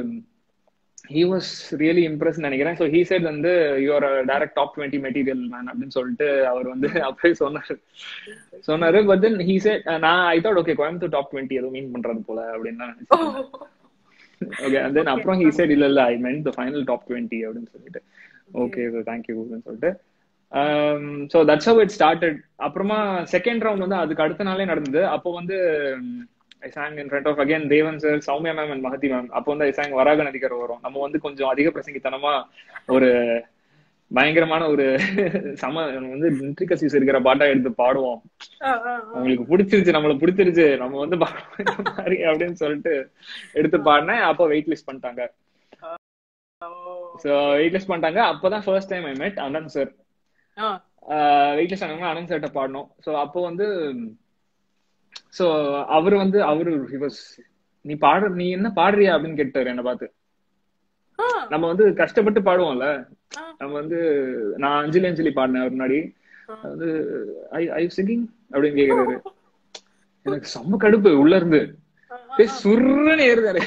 [SPEAKER 2] ஹி வாஸ் ரியலி இம்ப்ரெஸ் நினைக்கிறேன் ஸோ ஹீ சைட் வந்து your direct top twenty material man அப்படின்னு சொல்லிட்டு அவர் வந்து அப்பவே சொன்னாரு சொன்னாரு பட் தென் ஹீ சைட் நான் I thought okay Coimbatore top twenty ஏதோ மீன் பண்றது போல அப்படின்னு தான் நினைச்சேன் ஓகே அண்ட் தென் அப்புறம் ஹீ சைட் இல்ல இல்ல I meant the final top twenty அப்படின்னு சொல்லிட்டு ஓகே ஸோ தேங்க்யூ அப்படின்னு சொல்லிட்டு so that's how it started அப்புறமா செகண்ட் ரவுண்ட் வந்து அதுக்கு அடுத்த நாளே நடந்தது அப்போ வந்து I sang in front of again Devan sir Soumya ma'am and Mahathi ma'am அப்போ வந்து ஐ சாங் வராக நதிக்கரை வரும் நம்ம வந்து கொஞ்சம் அதிக பிரசங்கித்தனமா ஒரு பயங்கரமான ஒரு சம வந்து இன்ட்ரிகசிஸ் இருக்கிற பாட்டா எடுத்து பாடுவோம் உங்களுக்கு பிடிச்சிருச்சு நம்மள பிடிச்சிருச்சு நம்ம வந்து பாடுவோம் இந்த மாதிரி அப்படின்னு சொல்லிட்டு எடுத்து பாடினேன் அப்போ வெயிட் லிஸ்ட் பண்ணிட்டாங்க ஸோ வெயிட் லிஸ்ட் பண்ணிட்டாங்க அப்பதான் ஃபர்ஸ்ட் டைம் ஐ மெட் அனந்த் சார் வெயிட் லிஸ்ட் ஆனவங்க அனந்த் சார்ட்ட பாடணும் ஸோ அப்போ வந்து சோ அவர் வந்து அவரு he was நீ பாடு நீ என்ன பாடுறியா அப்படின்னு கேட்டாரு என்ன பார்த்து நம்ம வந்து கஷ்டப்பட்டு பாடுவோம்ல நம்ம வந்து நான் அஞ்சலி அஞ்சலி பாடினேன் அவர் முன்னாடி அது ஐ ஐ சிங்கிங் அப்படின்னு கேக்குறாரு எனக்கு செம்ம கடுப்பு உள்ள இருந்து அப்படியே சுர்ருன்னு ஏறுதாரு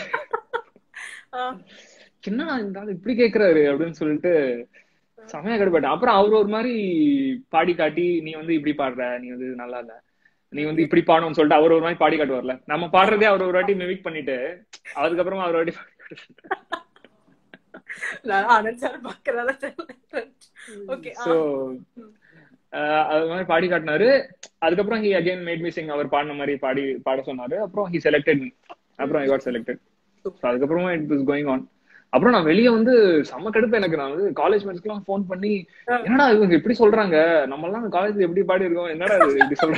[SPEAKER 2] என்ன இந்த ஆள் இப்படி கேக்குறாரு அப்படின்னு சொல்லிட்டு செமையா கடுப்பாட்டேன் அப்புறம் அவர் ஒரு மாதிரி பாடி காட்டி நீ வந்து இப்படி பாடுற நீ வந்து நல்லா இல்ல நீ வந்து இப்படி பாடணும்னு சொல்லிட்டு அவர் ஒரு மாதிரி பாடி காட்டுவார்ல நம்ம பாடுறதே அவர் ஒரு வாட்டி மிமிக் பண்ணிட்டு அதுக்கப்புறமா அவர் வாட்டி பாடி காட்டுவாரு சோ அது மாதிரி பாடி காட்டினாரு அதுக்கப்புறம் he again made me sing அவர் பாடின மாதிரி பாடி பாட சொன்னாரு அப்புறம் ஹி செலக்டட் அப்புறம் ஐ காட் செலக்டட் அதுக்கப்புறமா இட் இஸ் கோயிங் ஆன் அப்புறம் நான் வெளியே வந்து செம்ம கடுப்பு எனக்கு நான் வந்து காலேஜ் மேட்ஸ்க்கு ஃபோன் பண்ணி என்னடா இவங்க இப்படி சொல்றாங்க நம்ம எல்லாம் காலேஜ்ல எப்படி பாடி இருக்கோம் என்னடா இது இப்படி சொல்றாங்க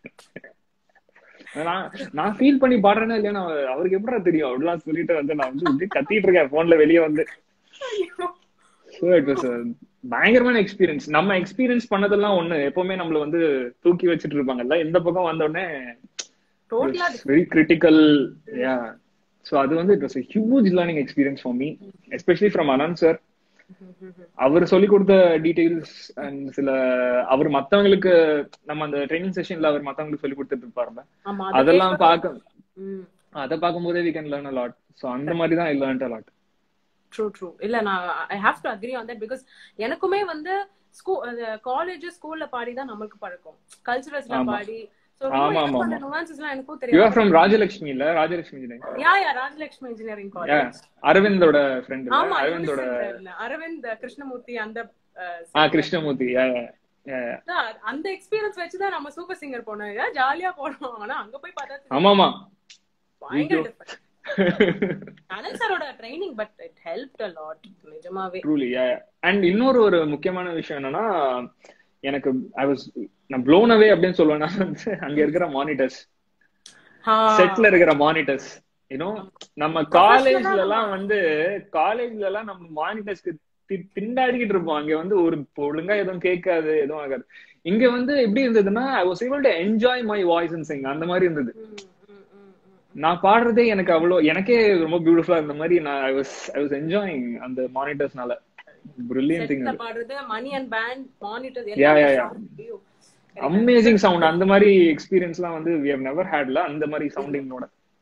[SPEAKER 2] நான் நான் ஃபீல் பண்ணி பாடுறேன்னா இல்லையா அவருக்கு எப்படா தெரியும் அப்படிலாம் சொல்லிட்டு வந்து நான் வந்து இப்படி கத்திட்டு இருக்கேன் போன்ல வெளியே வந்து So it was a பயங்கரமான எக்ஸ்பீரியன்ஸ் நம்ம எக்ஸ்பீரியன்ஸ் பண்ணதெல்லாம் ஒண்ணு எப்பவுமே நம்மள வந்து தூக்கி வச்சிட்டு இருப்பாங்கல்ல இந்த பக்கம் வந்த உடனே
[SPEAKER 1] டோட்டலா
[SPEAKER 2] வெரி கிரிட்டிக்கல் யா சோ அது வந்து it was huge learning experience for me especially from Anand sir அவர் சொல்லி கொடுத்த டீடைல்ஸ் அண்ட் சில அவர் மத்தவங்களுக்கு நம்ம அந்த ட்ரைனிங் செஷன்ல அவர் மத்தவங்களுக்கு சொல்லி கொடுத்துட்டு இருப்பாருல
[SPEAKER 1] ஆமா
[SPEAKER 2] அதெல்லாம் பார்க்க
[SPEAKER 1] ம்
[SPEAKER 2] அத பார்க்கும்போதே we can learn a lot so அந்த மாதிரி தான் I learn a lot
[SPEAKER 1] true true இல்ல நான் I have to agree on that because எனக்குமே வந்து ஸ்கூல் காலேஜ் ஸ்கூல்ல பாடி தான் நம்மளுக்கு பழக்கம் கல்ச்சுரல்ஸ்ல
[SPEAKER 2] ஆமா.
[SPEAKER 1] பாடி சோ
[SPEAKER 2] ஆமா,
[SPEAKER 1] ரொம்ப
[SPEAKER 2] ஆமா,
[SPEAKER 1] அந்த
[SPEAKER 2] ஆமா.
[SPEAKER 1] nuances எல்லாம் எனக்கும்
[SPEAKER 2] யூ
[SPEAKER 1] தெரியும்
[SPEAKER 2] ஆர் ஃப்ரம் ராஜலட்சுமி இல்ல Rajalakshmi engineering
[SPEAKER 1] yeah yeah Rajalakshmi engineering
[SPEAKER 2] yeah
[SPEAKER 1] college
[SPEAKER 2] அரவிந்தோட ஃப்ரெண்ட்
[SPEAKER 1] ஆமா
[SPEAKER 2] அரவிந்தோட
[SPEAKER 1] அரவிந்த் அரவிந்த் கிருஷ்ணமூர்த்தி அந்த அஹ்,
[SPEAKER 2] ஆ கிருஷ்ணமூர்த்தி யா யா யா
[SPEAKER 1] அதான், அந்த எக்ஸ்பீரியன்ஸ் வச்சுதான் நம்ம சூப்பர் சிங்கர் போனோம் ஜாலியா போனோம் ஆனா அங்க போய் பார்த்தா
[SPEAKER 2] ஆமா ஆமா
[SPEAKER 1] பயங்கர
[SPEAKER 2] ஐயோ.
[SPEAKER 1] டிஃபரெண்ட் அனல் சாரோட training but it help a lot நிஜமாவே
[SPEAKER 2] ட்ரூலி அண்ட் இன்னொரு ஒரு முக்கியமான விஷயம் என்னன்னா எனக்கு ஐ வாஸ் நான் ப்ளோன் அவே அப்படின்னு சொல்லுவேன்னா வந்து அங்க இருக்கிற மானிட்டர்ஸ் செட்ல இருக்கிற மானிட்டர்ஸ் யூனோ நம்ம காலேஜ்ல எல்லாம் வந்து காலேஜ்ல எல்லாம் நம்ம மானிட்டர்ஸ்க்கு திண்டாடிக்கிட்டு இருப்போம் அங்க வந்து ஒரு ஒழுங்கா எதுவும் கேட்காது எதுவும் ஆகாது இங்க வந்து எப்படி இருந்ததுன்னா I was able to enjoy my voice and sing அந்த மாதிரி இருந்தது நான் பாடுறதே எனக்கு அவ்வளவு எனக்கே ரொம்ப பியூட்டிஃபுல்லா இருந்த மாதிரி நான் I was I was enjoying அந்த மானிட்டர்ஸ்னால பிரில்லியன் திங்
[SPEAKER 1] செட்ல பாடுறது மணி and band monitor
[SPEAKER 2] Yeah, yeah, yeah. Amazing sound அந்த மாதிரி எக்ஸ்பீரியன்ஸ்லாம் வந்து வி ஹவ் நெவர் ஹேட்ல அந்த மாதிரி சவுண்டிங்கோட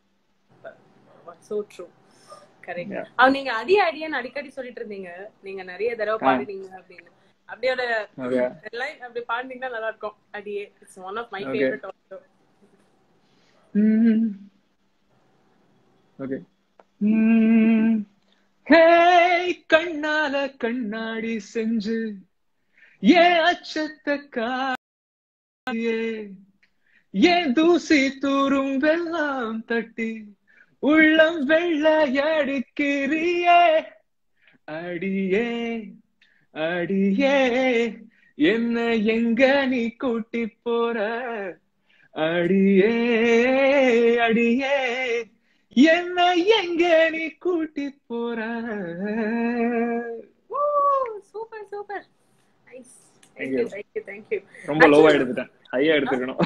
[SPEAKER 1] சோ ட்ரூ கரெக்ட்
[SPEAKER 2] Yeah.
[SPEAKER 1] அவ நீங்க அடி அடியன்னு அடிக்கடி சொல்லிட்டு இருந்தீங்க நீங்க நிறைய தடவை பாடுனீங்க அப்படின்னு அப்படியோட
[SPEAKER 2] Okay.
[SPEAKER 1] லைன் அப்படி பாடுனீங்கன்னா நல்லா இருக்கும் அடியே it's one of my
[SPEAKER 2] Okay.
[SPEAKER 1] Favourite also
[SPEAKER 2] okay hey கண்ணால கண்ணாடி செஞ்சு ஏன் அச்சத்தை காயே ஏன் தூசி தூரும் வெள்ளம் தட்டி உள்ளம் வெள்ளையடிக்கிறியே அடியே அடியே என்ன எங்க நீ கூட்டி போற அடியே அடியே என்ன எங்க நீ கூட்டி போற
[SPEAKER 1] super super nice
[SPEAKER 2] Thank
[SPEAKER 1] thank you
[SPEAKER 2] you.
[SPEAKER 1] Thank you thank you
[SPEAKER 2] ரொம்ப லோவா எடுத்துட்டேன் ஹையா எடுத்துக்கணும்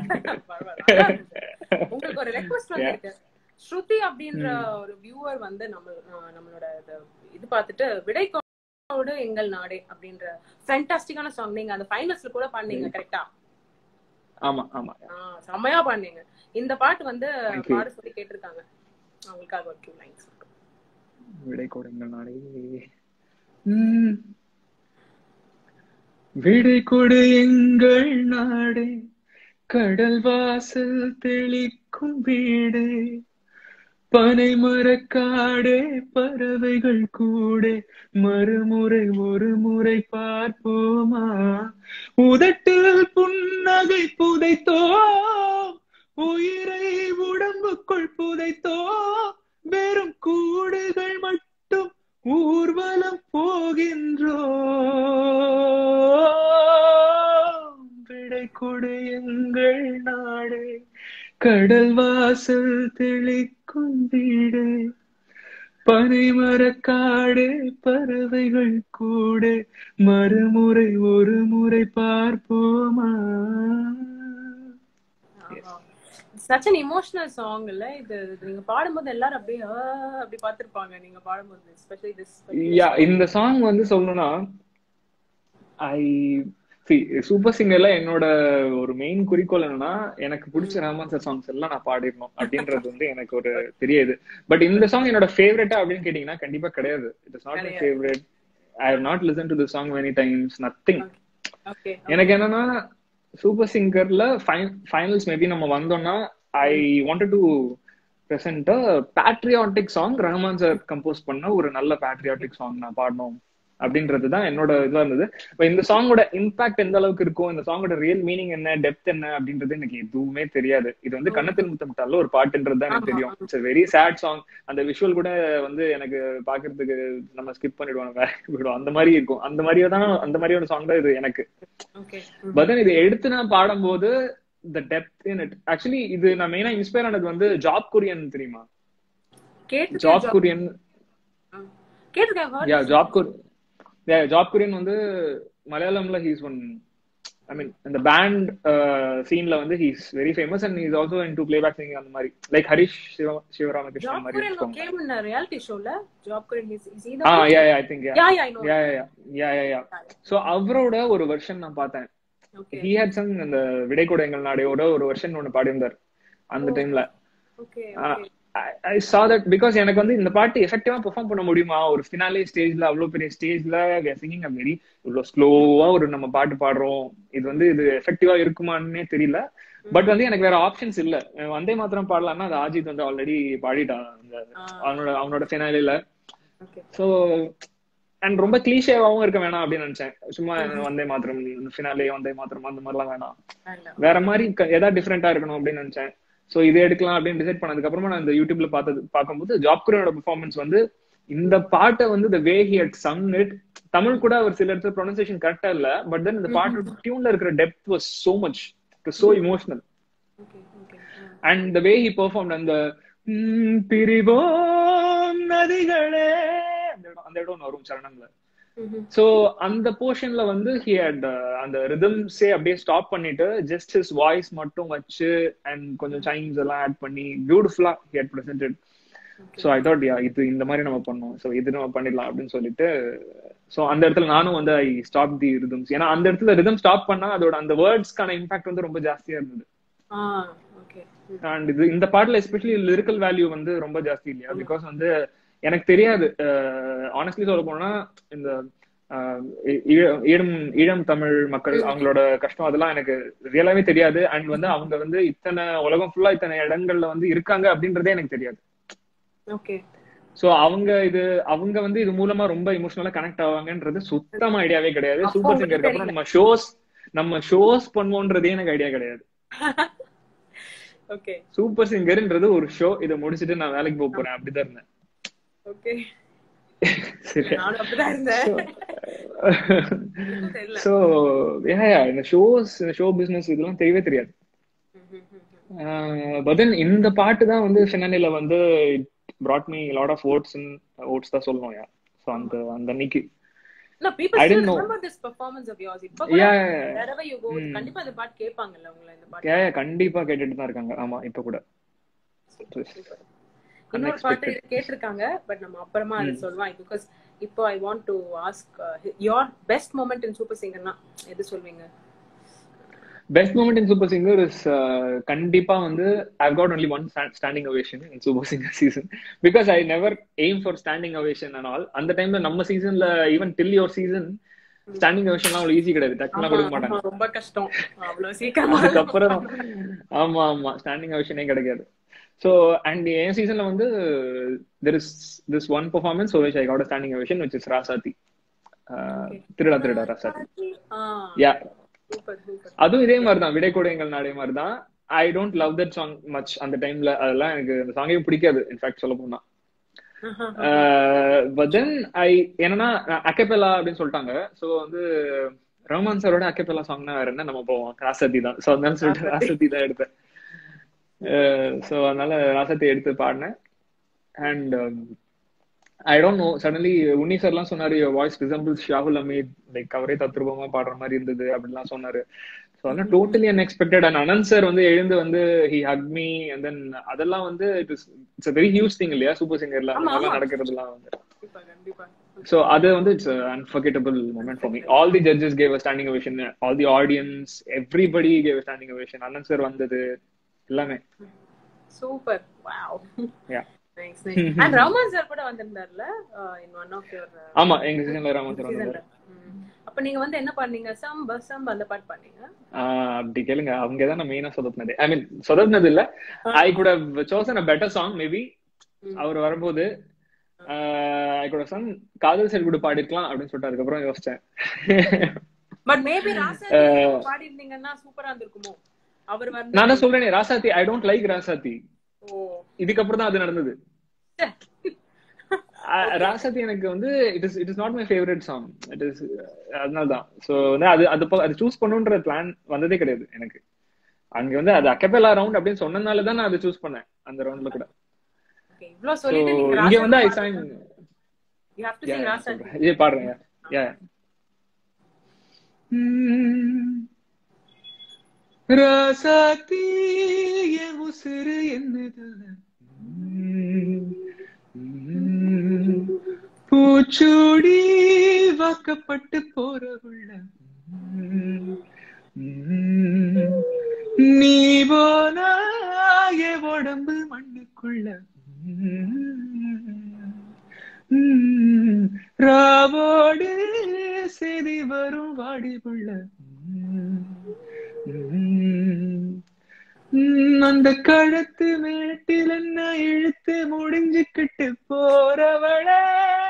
[SPEAKER 1] உங்களுக்கு ஒரு ரெக்வஸ்ட் வந்திருக்கு ஸ்ருதி அப்படின்ற ஒரு வியூவர் வந்து நம்ம அஹ், நம்மளோட இது- இது பார்த்துட்டு விடைக்கோடு எங்கள் நாடே அப்படின்ற ஃபேண்டாஸ்டிக்கான சாங் நீங்க அந்த ஃபைனல்ஸ்ல கூட பாடுனீங்க கரெக்டா
[SPEAKER 2] ஆமா ஆமா
[SPEAKER 1] செம்மையா பாடுனீங்க இந்த பாட்டு வந்து
[SPEAKER 2] Thank you.
[SPEAKER 1] பாட சொல்லி கேட்டிருக்காங்க அவங்களுக்காக ஒரு டூ லைன்ஸ்
[SPEAKER 2] விடை கொடுங்க நாளே உம். விடை கொடு எங்கள் நாடே கடல் வாசல் தெளிக்கும் வீடே பனை மரக்காடே பறவைகள் கூட மறுமுறை ஒரு முறை பார்ப்போமா உதட்டில் புன்னகை புதைத்தோ உயிரை உடம்புக்குள் புதைத்தோ வெறும் கூடுகள் மட்டும் ஊர்வலம் போகின்றோ விடை கொடு எங்கள் நாடே கடல் வாசல் தெளிக்கும் வீடு பனைமரக்காடு பறவைகள் கூட மறுமுறை ஒரு முறை பார்ப்போமா
[SPEAKER 1] சச் அன் இமோஷனல் சாங் இல்ல இது இது நீங்க பாடும்போது எல்லாரும் அப்படியே ஆ, அப்படி பார்த்திருப்பாங்க நீங்க பாடும்போது எஸ்பெஷலி திஸ்
[SPEAKER 2] யா இந்த சாங் வந்து சொல்லணும்னா ஐ சி சூப்பர் சிங்கர்ல என்னோட ஒரு மெயின் குறிக்கோள் என்னன்னா எனக்கு பிடிச்ச ரஹ்மான் சார் சாங்ஸ் எல்லாம் நான் பாடிடணும் அப்படின்றது வந்து எனக்கு ஒரு தெரியுது பட் இந்த சாங் என்னோட ஃபேவரட்டா அப்படின்னு கேட்டீங்கன்னா கண்டிப்பா கிடையாது இட் இஸ் நாட் மை
[SPEAKER 1] கிடையாது.
[SPEAKER 2] Favourite I have not listen to the song many times nothing
[SPEAKER 1] okay
[SPEAKER 2] எனக்கு என்னன்னா சூப்பர் சிங்கர்ல ஃபைனல்ஸ் மேபி நம்ம வந்தோம்னா I wanted to present patriotic song Rahman sir compose பண்ண ஒரு நல்ல பேட்ரியாட்டிக் சாங் நான் பாடணும் அப்படின்றது தான் என்னோட இதுவா இருந்தது இப்ப இந்த சாங்கோட இம்பாக்ட் எந்த அளவுக்கு இருக்கும் இந்த சாங்கோட ரியல் மீனிங் என்ன டெப்த் என்ன அப்படின்றது எனக்கு எதுவுமே தெரியாது இது வந்து கண்ணத்தில் முத்தமிட்டால ஒரு பாட்டுன்றது தான் எனக்கு
[SPEAKER 1] ஆமா,
[SPEAKER 2] தெரியும் இட்ஸ் வெரி சேட் சாங் அந்த விஷுவல் கூட வந்து எனக்கு பாக்குறதுக்கு நம்ம ஸ்கிப் பண்ணிடுவோம் நம்ம வேற போயிடுவோம் அந்த மாதிரி இருக்கும் அந்த மாதிரியே தான் அந்த மாதிரியான சாங் தான் இது எனக்கு
[SPEAKER 1] ஓகே
[SPEAKER 2] பட் தென் இதை எடுத்து நான் பாடும்போது the depth in it actually இது நான் மெயினா இன்ஸ்பயர் ஆனது வந்து ஜாப் குரியன் தெரியுமா
[SPEAKER 1] கேட்டு
[SPEAKER 2] ஜாப் குரியன்
[SPEAKER 1] கேட்டிருக்கேன்
[SPEAKER 2] யா ஜாப் குர் ஜாப் குரியன் வந்து மலையாளம்ல ஹீஸ் ஒன் ஐ மீன் இந்த பேண்ட் சீன்ல வந்து he's very famous and is also into playback singing அந்த மாதிரி லைக் ஹரிஷ் சிவ சிவராமகிருஷ்ணன்
[SPEAKER 1] ஜாப்
[SPEAKER 2] மாதிரி
[SPEAKER 1] குரியன்
[SPEAKER 2] வச்சுக்கோங்க
[SPEAKER 1] கேம் இன் ரியாலிட்டி ஷோல Job Kurian is is
[SPEAKER 2] uh yeah yeah I think yeah
[SPEAKER 1] yeah yeah I know
[SPEAKER 2] yeah yeah yeah yeah yeah so அவரோட ஒரு வெர்ஷன் நான் பார்த்தேன்
[SPEAKER 1] ஓகே
[SPEAKER 2] ஹி ஹேட் சங் அந்த விடை கூட எங்கள் நாடையோட ஒரு வெர்ஷன் ஒன்னு பாடியிருந்தார் அந்த டைம்ல
[SPEAKER 1] okay
[SPEAKER 2] I saw that because எனக்கு வந்து இந்த பாட்டு எஃபெக்டிவா பெர்ஃபார்ம் பண்ண முடியுமா ஒரு ஃபினாலே ஸ்டேஜ்ல அவ்வளவு பெரிய ஸ்டேஜ்ல சிங்கிங் அ வெரி இவ்வளவு ஸ்லோவா ஒரு நம்ம பாட்டு பாடுறோம் இது வந்து இது எஃபெக்டிவா இருக்குமான்னே தெரியல பட் வந்து எனக்கு வேற ஆப்ஷன்ஸ் இல்ல வந்தே மாத்திரம் பாடலாம்னா அது அஜித் வந்து ஆல்ரெடி பாடிட்டான் அந்த அவனோட அவனோட ஃபினாலில
[SPEAKER 1] ஓகே
[SPEAKER 2] சோ அண்ட் ரொம்ப கிளீஷேவாவும் இருக்க வேணாம் அப்படின்னு நினைச்சேன் சும்மா வந்தே மாத்திரம் ஃபினாலே வந்தே மாத்திரம் அந்த மாதிரிலாம் வேணாம்
[SPEAKER 1] வேண்டாம்
[SPEAKER 2] வேற மாதிரி க- ஏதாவது டிஃப்ரெண்டா இருக்கணும் அப்படின்னு நினைச்சேன் சோ இது எடுக்கலாம் அப்படின்னு டிசைட் பண்ணதுக்கு அப்புறமா நான் இந்த யூடியூப்ல பார்த்தது பார்க்கும்போது ஜாப் குரோட பெர்ஃபார்மன்ஸ் வந்து இந்த பாட்டை வந்து the way he had sung it Tamil கூட அவர் சில இடத்துல ப்ரொனன்சியேஷன் கரெக்டா இல்ல பட் தென் இந்த பாட்டோட டியூன்ல இருக்கிற depth was so much so emotional
[SPEAKER 1] okay okay
[SPEAKER 2] and the way he perform அந்த ம், பிரிவோம் நதிகளே அந்த இடம் அந்த இடம் ஒண்ணு வரும் சரணம்ல சோ அந்த போர்ஷன்ல வந்து ஹி ஹட் அந்த ரிதம்ஸே அப்படியே ஸ்டாப் பண்ணிட்டு ஜஸ்ட் ஹிஸ் வாய்ஸ் மட்டும் வச்சு அண்ட் கொஞ்சம் சைன்ஸ் எல்லாம் ஆட் பண்ணி பியூட்டிஃபுல்லா he had presented so I thought yeah இது இந்த மாதிரி நம்ம பண்ணோம் சோ இது நம்ம பண்ணிடலாம் அப்படின்னு சொல்லிட்டு சோ அந்த இடத்துல நானும் வந்து ஐ ஸ்டாப் தி ரிதம்ஸ் ஏன்னா அந்த இடத்துல ரிதம் ஸ்டாப் பண்ணா அதோட அந்த வேர்ட்ஸ்க்கான இம்பாக்ட் வந்து ரொம்ப ஜாஸ்தியா இருந்தது
[SPEAKER 1] ஆ ஓகே
[SPEAKER 2] அண்ட் இது இந்த பாட்டுல எஸ்பெஷலி லிரிக்கல் வேல்யூ வந்து ரொம்ப ஜாஸ்தி இல்லையா பிகாஸ் வந்து எனக்கு தெரியாது ஆனஸ்ட்லி சொல்ல போனா இந்த அஹ், ஈ- ஈழ- ஈழம் ஈழம் தமிழ் மக்கள் அவங்களோட கஷ்டம் அதெல்லாம் எனக்கு ரியலாவே தெரியாது அண்ட் வந்து அவங்க வந்து இத்தனை உலகம் ஃபுல்லா இத்தனை இடங்கள்ல வந்து இருக்காங்க அப்படின்றதே எனக்கு தெரியாது
[SPEAKER 1] ஓகே
[SPEAKER 2] சோ அவங்க இது அவங்க வந்து இது மூலமா ரொம்ப இமோஷனலா கனெக்ட் ஆவாங்கன்றது சுத்தமா ஐடியாவே கிடையாது
[SPEAKER 1] அப்போ
[SPEAKER 2] சூப்பர்
[SPEAKER 1] உங்களுக்கு
[SPEAKER 2] சிங்கருக்கு அப்புறம் நம்ம ஷோஸ் நம்ம ஷோஸ் பண்ணுவோன்றதே எனக்கு ஐடியா கிடையாது
[SPEAKER 1] ஓகே
[SPEAKER 2] சூப்பர் சிங்கர்ன்றது ஒரு ஷோ இதை முடிச்சிட்டு நான் வேலைக்கு போக போறேன் அப்படிதான் இருந்தேன்
[SPEAKER 1] ஓகே
[SPEAKER 2] சரியா
[SPEAKER 1] நானும் அப்படிதான் இருந்தேன் தெரியல
[SPEAKER 2] சோ ஏ இந்த ஷோஸ் இந்த ஷோ பிசினஸ் இதெல்லாம் தெரியவே தெரியாது பட் தென் இந்த பாட்டு தான் வந்து ஃபினாலில வந்து brought me a lot of votes and votes தான் சொல்லணும் யா சோ அந்த அந்த அன்னைக்கு
[SPEAKER 1] No, people
[SPEAKER 2] I
[SPEAKER 1] still
[SPEAKER 2] didn't know.
[SPEAKER 1] remember this performance of yours. இப்ப
[SPEAKER 2] Yeah,
[SPEAKER 1] கூட
[SPEAKER 2] yeah, yeah.
[SPEAKER 1] wherever you go,
[SPEAKER 2] Mm.
[SPEAKER 1] கண்டிப்பா இந்த பாட்டு கேட்பாங்கல்ல உங்களை இந்த பாட்டு
[SPEAKER 2] ஏ கண்டிப்பா கேட்டுட்டு தான் இருக்காங்க ஆமா இப்ப கூட
[SPEAKER 1] இன்னொரு பாட்டு
[SPEAKER 2] Unexpected.
[SPEAKER 1] கேட்டிருக்காங்க பட் நம்ம அப்புறமா அதை சொல்லலாம் பிகாஸ் இப்போ I want to ask your best moment in super சிங்கர்னா எது சொல்வீங்க
[SPEAKER 2] best moment in super singer is கண்டிப்பா வந்து I've got only one standing ovation in super singer season because I never aim for standing ovation and all அந்த டைம்ல நம்ம சீசன்ல even till your season standing அவேஷன்லாம் அவ்வளவு ஈஸி கிடையாது டக்குலாம் கொடுக்க மாட்டாங்க
[SPEAKER 1] ஆமா, ரொம்ப கஷ்டம் அவ்வளவு சீக்கிரமா
[SPEAKER 2] அதுக்கப்புறம் ஆமா ஆமா ஸ்டாண்டிங் அவேஷனே கிடைக்காது சோ அண்ட் என் சீசன்ல வந்து there is this one performance which I got standing ovation which is Rasathi Uh, Thiruda திருடா ராசாத்தி யா
[SPEAKER 1] சூப்பர் சூப்பர்
[SPEAKER 2] அதுவும் இதே மாதிரி தான் விடை கூட எங்கள் நாடே மாதிரி தான் I don't love that song much அந்த டைம்ல அதெல்லாம் எனக்கு அந்த சாங்கே பிடிக்காது இன்ஃபேக்ட் சொல்ல போனா பட் தென் ஐ என்னன்னா அக்கபெல்லா அப்படின்னு சொல்லிட்டாங்க சோ வந்து ரஹ்மான் சாரோட அக்கபெல்லா சாங்னா வேற என்ன நம்ம போவோம் ராசத்தி தான் சோ அதனால சொல்லிட்டு ராசத்தி தான் எடுத்தேன் சோ அதனால ராசத்தி எடுத்து பாடினேன் and I don't know suddenly Unni சார்லாம் சொன்னாரு voice resembles Shahul Hameed like அவரே தத்ரூபமா பாடுற மாதிரி இருந்தது அப்படிலாம் சொன்னாரு ஸோ அதெல்லாம் totally unexpected and Anand sir வந்து எழுந்து வந்து he hug me and then அதெல்லாம் வந்து it is it's very huge thing இல்லையா சூப்பர் சிங்கர்ல
[SPEAKER 1] ஆமா,
[SPEAKER 2] அதெல்லாம்
[SPEAKER 1] ஆமா.
[SPEAKER 2] நடக்கிறதுலாம் வந்து
[SPEAKER 1] கண்டிப்பா கண்டிப்பா
[SPEAKER 2] ஸோ அது வந்து it's unforgettable moment for me all the judges gave a standing ovation all the audience everybody gave a standing ovation Anand sir வந்தது எல்லாமே
[SPEAKER 1] super wow
[SPEAKER 2] Yeah.
[SPEAKER 1] Nice nice and Rahman sir கூட வந்திருந்தார்ல இன் ஒன் ஆஃப் யுவர்
[SPEAKER 2] ஆமா எங்க சீசன்ல ராமன் சார் வந்தாரு
[SPEAKER 1] சீசன்ல அப்ப நீங்க வந்து என்ன பண்ணீங்க சம்ப சம்ப அந்த பாட்டு பண்ணீங்க
[SPEAKER 2] ஆஹ் அப்படி கேளுங்க அவங்க தான் மெயினா சொதப்பினது ஐ மீன் சொதப்பினது இல்ல I could have chosen a better song maybe அவர் வரும்போது ஐ குட் சன் காதல் செல் கூட பாடிருக்கலாம் அப்படின்னு சொல்லிட்டு அதுக்கப்புறம் யோசிச்சேன்
[SPEAKER 1] பட் மேபி ராசா பாடி இருந்தீங்கன்னா சூப்பரா இருந்திருக்குமோ அவர் வந்து
[SPEAKER 2] நான் தான் சொல்றேனே ராசாத்தி ஐ டோன்ட் லைக் ராசாத்தி
[SPEAKER 1] ஓ
[SPEAKER 2] இதுக்கப்புறம் தான் அது நடந்தது அஹ் ராசாத்தி எனக்கு வந்து it is it is not my favourite song it is அதனால தான் ஸோ வந்து அது அது போ- அது சூஸ் பண்ணுன்ற பிளான் வந்ததே கிடையாது எனக்கு அங்க வந்து அது அக்கபெல்லா ரவுண்ட் அப்படின்னு சொன்னதுனால தான் நான் அதை சூஸ் பண்ணேன் அந்த ரவுண்ட்ல கூட
[SPEAKER 1] Okay, இவ்ளோ
[SPEAKER 2] So,
[SPEAKER 1] சொல்லிட்டு நீங்க
[SPEAKER 2] இங்க வந்து I
[SPEAKER 1] Rasa
[SPEAKER 2] sign
[SPEAKER 1] you have to sing Rasa
[SPEAKER 2] இது பாடுறேங்க யா ராசாத்தி என் உசுறு என்னதுல பூச்சூடி வாக்கப்பட்டு போற உள்ள நீ போனா என் உடம்பு மண்ணுக்குள்ள உம், ராவோடு செய்தி வரும் வாடி புள்ள உம், உம், அந்த கழுத்து மேட்டில் என்ன இழுத்து முடிஞ்சுக்கிட்டு போறவளே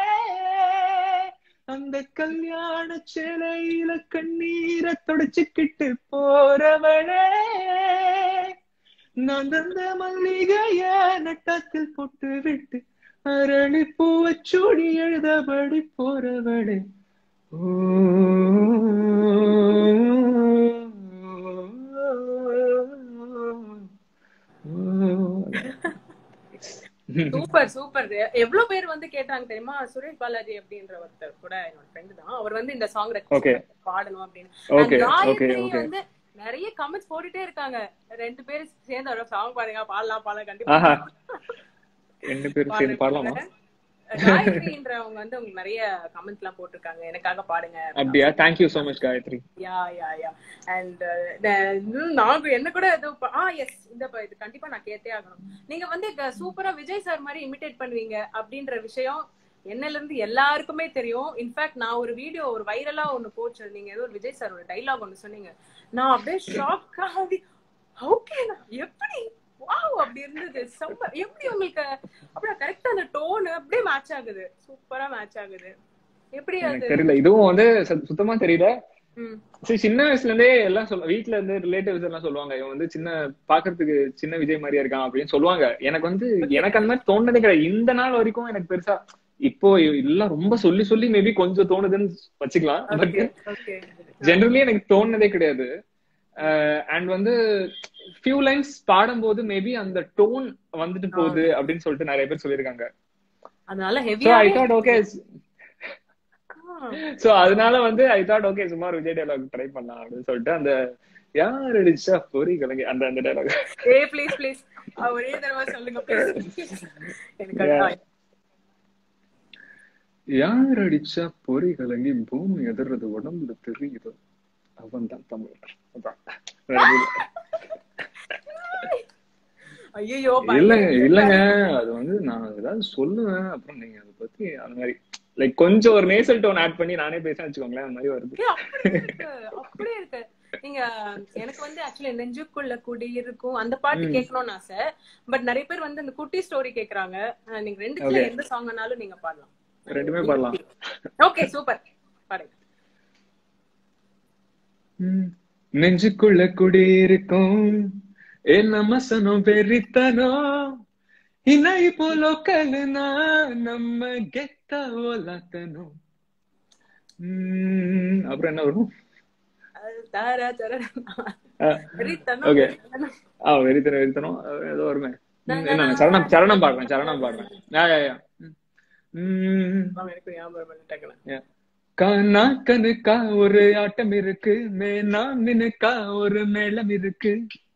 [SPEAKER 2] அந்த கல்யாண சிலையில கண்ணீரை தொடச்சுக்கிட்டு போறவளே நான் தந்த மல்லிகைய நட்டத்தில் போட்டு விட்டு அரளி பூவை சூடி எழுதபடி போறவளே ஓ
[SPEAKER 1] சூப்பர் சூப்பர் எவ்வளவு பேர் வந்து கேட்டாங்க தெரியுமா சுரேஷ் பாலாஜி அப்படின்ற ஒருத்தர் கூட என்னோட ஃப்ரெண்ட் தான் அவர் வந்து இந்த சாங்
[SPEAKER 2] Okay.
[SPEAKER 1] பாடணும் அப்படின்னு
[SPEAKER 2] Okay,
[SPEAKER 1] And Gayatri
[SPEAKER 2] okay, okay.
[SPEAKER 1] வந்து நிறைய கமெண்ட்ஸ் போட்டுட்டே இருக்காங்க ரெண்டு பேரும் சேர்ந்து ஒரு சாங் பாடுங்க பாடலாம் பாடலாம்
[SPEAKER 2] ஆஹா
[SPEAKER 1] கண்டிப்பா
[SPEAKER 2] ரெண்டு பேரும் சேர்ந்து பாடலாமா
[SPEAKER 1] காயத்ரின்றவங்க வந்து உங்களுக்கு நிறைய கமெண்ட்ஸ் எல்லாம் போட்டிருக்காங்க எனக்காக பாடுங்க
[SPEAKER 2] அப்படியா thank you so much Gayathri
[SPEAKER 1] yeah yeah yeah and நாங்க என்ன கூட ஏதோ ப- ஆ எஸ் இந்த ப- இது கண்டிப்பா நான் கேட்டே ஆகணும் நீங்க வந்து சூப்பரா விஜய் சார் மாதிரி இமிடேட் பண்ணுவீங்க அப்படின்ற விஷயம் என்னல இருந்து எல்லாருக்குமே தெரியும் இன்ஃபேக்ட் நான் ஒரு வீடியோ ஒரு வைரலா ஒன்னு போச்சு நீங்க ஏதோ ஒரு விஜய் சார் ஒரு டைலாக் ஒன்னு சொன்னீங்க நான் அப்படியே ஷாக் ஆகி ஓகே எப்படி வாவ் அப்படி இருந்தது செம்ம எப்படி உங்களுக்கு அப்படியே கரெக்டா அந்த டோன் அப்படியே மேட்ச் ஆகுது சூப்பரா மேட்ச் ஆகுது எப்படி அது
[SPEAKER 2] எனக்கு தெரியல இதுவும் வந்து சு- சுத்தமா தெரியல
[SPEAKER 1] ம்
[SPEAKER 2] சரி சின்ன வயசுல இருந்தே எல்லாம் சொல்ல வீட்ல இருந்து ரிலேட்டிவ்ஸ் எல்லாம் சொல்லுவாங்க இவன் வந்து சின்ன பாக்குறதுக்கு சின்ன விஜய் மாதிரியா இருக்கான் அப்படின்னு சொல்லுவாங்க எனக்கு வந்து எனக்கு அந்த மாதிரி தோணுனதே கிடையாது இந்த நாள் வரைக்கும் எனக்கு பெருசா இப்போ எல்லாம் ரொம்ப சொல்லி சொல்லி மேபி கொஞ்சம் தோணுதுன்னு வச்சுக்கலாம் பட்
[SPEAKER 1] ஓகே ஓகே
[SPEAKER 2] ஜெனரலி எனக்கு தோணுனதே கிடையாது அண்ட் வந்து ஃபியூ லைன்ஸ் பாடும்போது மேபி அந்த டோன் வந்துட்டு போகுது அப்படின்னு சொல்லிட்டு நிறைய பேர் சொல்லியிருக்காங்க
[SPEAKER 1] அதனால
[SPEAKER 2] சோ
[SPEAKER 1] ஹெவியா
[SPEAKER 2] ஐ தாட் ஓகே சோ அதனால வந்து ஐ தாட் ஓகே சும்மா ஒரு விஜய் டைலாக் ட்ரை பண்ணலாம் அப்படின்னு சொல்லிட்டு அந்த யார் அடிச்சா பொறி கலங்கி அந்த அந்த டைலாக்
[SPEAKER 1] ஏ ப்ளீஸ் ப்ளீஸ் ஒரே தடவை சொல்லுங்க ப்ளீஸ் எனக்கு
[SPEAKER 2] Yeah. யார் அடிச்சா பொறி கலங்கி பூமி எதிர்றது உடம்புல தெரியுதோ அவன் தான் தமிழர் அதான் வேற எதுவும் இல்ல.
[SPEAKER 1] ஐயோ
[SPEAKER 2] இல்லங்க இல்லங்க அது வந்து நான் ஏதாவது சொல்லுவேன் அப்புறம் நீங்க அதை பத்தி அந்த மாதிரி லைக் கொஞ்சம் ஒரு நேசல் டோன் ஆட் பண்ணி நானே பேச வச்சுக்கோங்களேன் அந்த மாதிரி வருது
[SPEAKER 1] அப்படியே இருக்கு அப்படியே இருக்கு நீங்க எனக்கு வந்து ஆக்சுவலி நெஞ்சுக்குள்ள குடி இருக்கும் அந்த பாட்டு கேட்கணும்னு ஆசை பட் நிறைய பேர் வந்து இந்த குட்டி ஸ்டோரி கேக்குறாங்க அஹ் நீங்க ரெண்டுத்துல
[SPEAKER 2] Okay.
[SPEAKER 1] எந்த சாங்னாலும் நீங்க பாடலாம்
[SPEAKER 2] ரெண்டுமே பாடலாம்
[SPEAKER 1] ஓகே சூப்பர் பாடுங்க
[SPEAKER 2] நெஞ்சுக்குள்ள குடியிருக்கும் என்ன மசனம் வெறித்தனம் இணை போல கலுனா நம்ம கெத்த ஓலாத்தனும் உம், அப்புறம் என்ன வரும்
[SPEAKER 1] அது தர தர
[SPEAKER 2] அஹ்,
[SPEAKER 1] வெறித்தனம்,
[SPEAKER 2] Okay.
[SPEAKER 1] வெறித்தனம்.
[SPEAKER 2] ஆ வெறித்தனம் வெறித்தனம் அஹ், ஏதோ வருமே உம், என்ன சரணம் சரணம் பாடுறேன் சரணம் பாடுறேன் யா யா யா உம்
[SPEAKER 1] அவன் எனக்கு ஞாபகம் வரல டக்குனு.
[SPEAKER 2] கானா கணுக்கா ஒரு ஆட்டம் இருக்கு மேனா மினுக்கா ஒரு மேளம் இருக்கு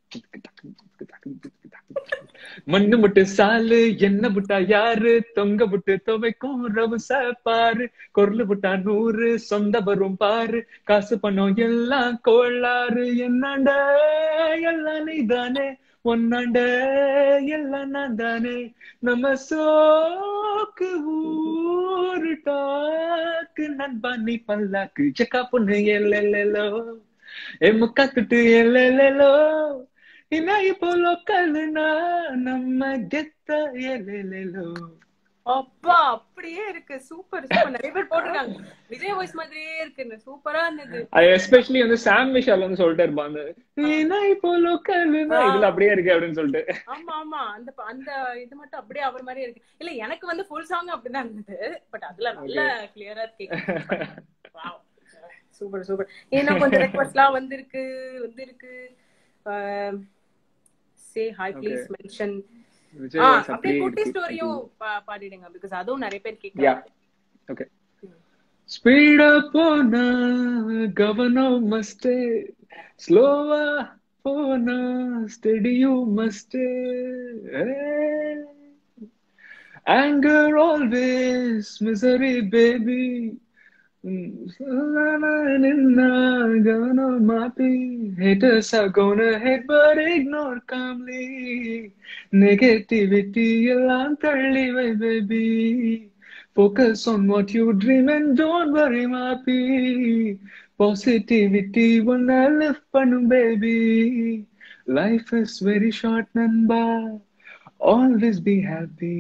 [SPEAKER 2] மண்ணு முட்டு சாலு என்ன புட்டா யாரு தொங்க புட்டு துவைக்கும் ரவுச பாரு கொர்லு புட்டா நூறு சொந்த வரும் பாரு காசு பணம் எல்லாம் கோளாறு என்னண்ட எல்லாம் நீதானே ஒன்னாண்ட எல்லாம் நான் தானே நம்ம சோக்கு ஊரு டாக்கு நண்பா நீ பல்லாக்கு ஜக்கா பொண்ணு எல்லெல்லோ ஏ முக்கா துட்டு எல்லெல்லோ இன்னா இப்போ லோக்கல்னா நம்ம கெத்த எல்லெல்லோ
[SPEAKER 1] அப்பா அப்படியே இருக்கு சூப்பர் சூப்பர் நிறைய பேர் போட்டிருக்காங்க விஜய் வாய்ஸ் மாதிரியே இருக்கு சூப்பரா இருந்தது
[SPEAKER 2] அது எஸ்பெஷலி வந்து சாம் விஷால் வந்து சொல்லிட்டே இருப்பான் அந்த இன்னா இப்போ லோக்கல்னா இதுல அப்படியே இருக்கு அப்படின்னு சொல்லிட்டு
[SPEAKER 1] ஆமா ஆமா அந்த ப- அந்த இது மட்டும் அப்படியே அவர் மாதிரியே இருக்கு இல்ல எனக்கு வந்து ஃபுல் சாங் அப்படிதான் இருந்தது பட் அதுல நல்ல கிளியரா கேக்கு சூப்பர் சூப்பர் ஏன்னா கொஞ்சம் ரெக்வஸ்ட்லாம் வந்திருக்கு வந்திருக்கு say hi please mention
[SPEAKER 2] Vijay
[SPEAKER 1] ஆ
[SPEAKER 2] voice
[SPEAKER 1] அப்படியே
[SPEAKER 2] அப்படியே
[SPEAKER 1] குட்டி
[SPEAKER 2] இருக்கு.
[SPEAKER 1] ஸ்டோரியும் பாடிடுங்க பிகாஸ் அதுவும் நிறைய பேர்
[SPEAKER 2] Yeah.
[SPEAKER 1] கேட்கலாம்
[SPEAKER 2] Okay. ஸ்பீடா போனா கவனம் மஸ்டே ஸ்லோவா போனா ஸ்டெடியும் மஸ்டே anger always misery baby gonna மாத்தி haters are gonna hate but ignore calmly negativity எல்லாம் தள்ளி வை baby focus on what you dream and don't worry மாத்தி positivity ஒன்ன lift பண்ணும் baby life is very short நண்பா always be happy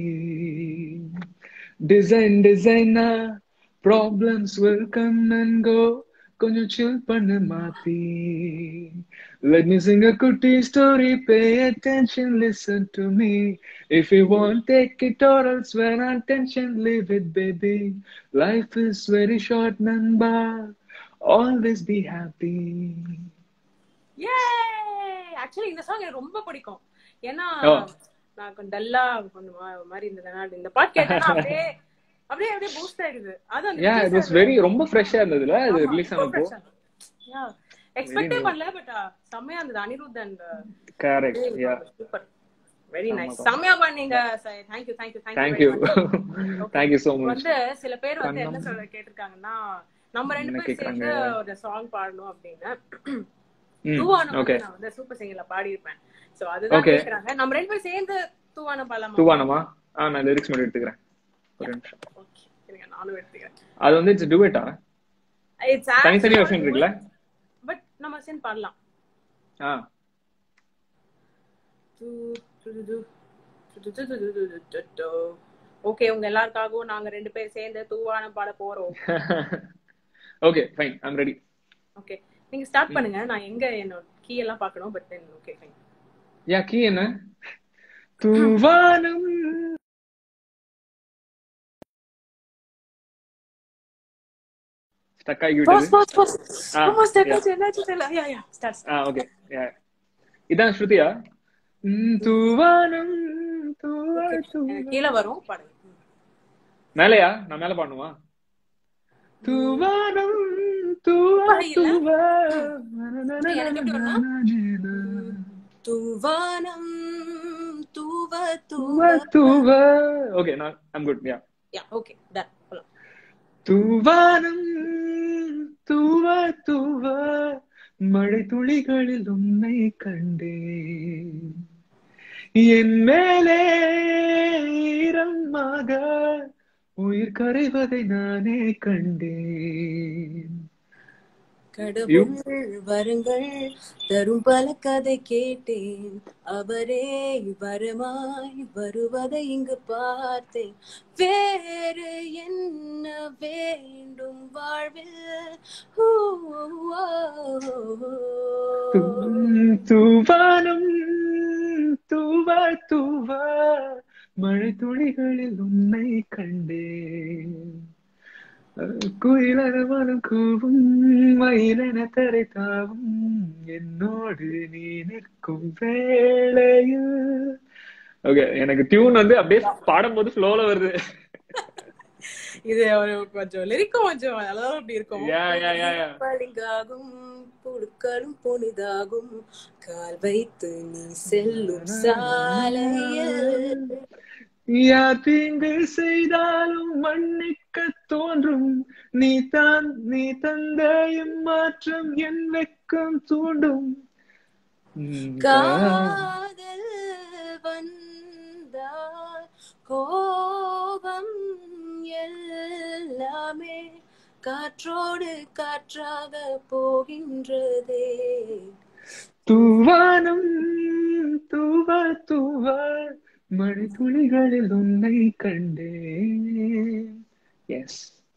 [SPEAKER 2] design designer problems will come and go கொஞ்சம் chill பண்ணு மாத்தி let me sing a குட்டி story pay attention listen to me if you want take it or else when attention leave it baby life is very short நண்பா always be happy
[SPEAKER 1] ஏ ஆக்சுவலி இந்த சாங் எனக்கு ரொம்ப பிடிக்கும் ஏன்னா
[SPEAKER 2] Oh.
[SPEAKER 1] நான் கொஞ்சம் டல்லா கொஞ்சம் மா- மாதிரி இருந்ததுனா இந்த பாட்டு கேட்டா அப்படியே அப்படியே அப்படியே பூஸ்ட் ஆயிடுது அது அந்த
[SPEAKER 2] yeah it
[SPEAKER 1] Vijay
[SPEAKER 2] was
[SPEAKER 1] sir
[SPEAKER 2] very ரொம்ப ஃப்ரெஷ்ஷா இருந்ததுல அது
[SPEAKER 1] ஆமா,
[SPEAKER 2] ரிலீஸ்
[SPEAKER 1] ரொம்ப
[SPEAKER 2] ஆனப்போ
[SPEAKER 1] fresh ஆ. Yeah. எக்ஸ்பெக்டே
[SPEAKER 2] nice.
[SPEAKER 1] பண்ணல பட் செம்மையா இருந்தது Anirudh and
[SPEAKER 2] correct yeah
[SPEAKER 1] super very nice
[SPEAKER 2] ஆமா.
[SPEAKER 1] செம்மையா பண்ணீங்க thank you thank you
[SPEAKER 2] thank you thank you so much
[SPEAKER 1] வந்து சில பேர் வந்து என்ன
[SPEAKER 2] கண்ணம்.
[SPEAKER 1] சொல்ல கேட்டிருக்காங்கன்னா நம்ம ரெண்டு
[SPEAKER 2] என்ன
[SPEAKER 1] பேரும் சேர்ந்து
[SPEAKER 2] கேக்குறாங்க?
[SPEAKER 1] ஒரு சாங் பாடணும் அப்படின்னு
[SPEAKER 2] ம்
[SPEAKER 1] தூவானம்
[SPEAKER 2] ஓகே
[SPEAKER 1] வந்து நான் வந்து சூப்பர் சிங்கர்ல பாடியிருப்பேன் சோ அதுதான்
[SPEAKER 2] Okay.
[SPEAKER 1] கேக்குறாங்க நம்ம ரெண்டு பேரும் சேர்ந்து தூவானம் பாடலாமா
[SPEAKER 2] தூவானமா ஆ நான் லிரிக்ஸ் மட்டும் எடுத்துக்கிறேன் ஒரு நிமிஷம்
[SPEAKER 1] ஓகே இருங்க நானும் எடுத்துக்கிறேன்
[SPEAKER 2] அது வந்து இட்ஸ் டுவேட்டா
[SPEAKER 1] இட்ஸ்
[SPEAKER 2] தனித்தனி வெர்ஷன் இருக்குல்ல
[SPEAKER 1] பட் நம்ம சேர்ந்து பாடலாம்
[SPEAKER 2] ஆ
[SPEAKER 1] ஓகே உங்க எல்லாருக்காகவும் நாங்க ரெண்டு பேர் சேர்ந்து தூவானம் பாட போறோம்
[SPEAKER 2] okay fine I'm ready
[SPEAKER 1] okay நீங்க ஸ்டார்ட் பண்ணுங்க நான் எங்க என்னோட கீ எல்லாம் பார்க்கணும் but then okay fine
[SPEAKER 2] yeah key என்ன தூவானம் ஸ்டக் ஆகி
[SPEAKER 1] பாஸ்
[SPEAKER 2] விட்டது
[SPEAKER 1] pause pause
[SPEAKER 2] Ah,
[SPEAKER 1] almost
[SPEAKER 2] yeah.
[SPEAKER 1] என்னாச்சு என்னாச்சு தெரியல யா யா ஸ்டார்ட்
[SPEAKER 2] ஆ ஓகே யா இதான் ஸ்ருதியா ம், தூவானம் தூவா தூவா
[SPEAKER 1] கீழ வரும் பாடுங்க
[SPEAKER 2] மேலையா நான் மேல பாடணுமா தூவானம் தூவா
[SPEAKER 1] இல்ல.
[SPEAKER 2] தூவா
[SPEAKER 1] எனக்கு எப்படி வரணும்? தூவானம் தூவ
[SPEAKER 2] தூவா
[SPEAKER 1] தூவ
[SPEAKER 2] தூவா ஓகே நான் I'm good yeah
[SPEAKER 1] yeah okay done போலாம்
[SPEAKER 2] தூவானம் தூவா தூவா மழை துளிகளில் உன்னை கண்டேன் என் மேலே ஈரமாக உயிர் கரைவதை நானே கண்டேன்
[SPEAKER 1] கடவுள் வருங்கள் தரும் பல கதை கேட்டேன் அவரே வரமாய் வருவதை இங்கு பார்த்தேன் வேறு என்ன வேண்டும் வாழ்வில் ஊ, ஓ,
[SPEAKER 2] தூ- தூவானம் தூவா தூவா மழை துளிகளில் உன்னை கண்டேன் குயிலன மனம் கூவும் மயிலென தரை தாவும் என்னோடு நீ நிற்கும் வேளையில் ஓகே எனக்கு டியூன் வந்து அப்படியே பாடும்போது ஃப்ளோல வருது
[SPEAKER 1] இது ஒரு கொஞ்சம் லிரிக்கும் கொஞ்சம் அதாவது அப்படி இருக்கும்
[SPEAKER 2] Yeah, yeah, yeah, yeah.
[SPEAKER 1] பளிங்காகும் புழுக்களும் புனிதாகும் கால் வைத்து நீ செல்லும் சாலையில்
[SPEAKER 2] யார் தீங்கு செய்தாலும் மன்னிக்க தோன்றும் நீ தான் நீ தந்தையும் மாற்றம் என் வெக்கம் தூண்டும் உம்,
[SPEAKER 1] காதல் வந்தால் கோபம் எல்லாமே காற்றோடு காற்றாக போகின்றதே
[SPEAKER 2] தூவானம் தூவா தூவா மழை துளிகளில் உன்னை கண்டேன் எஸ்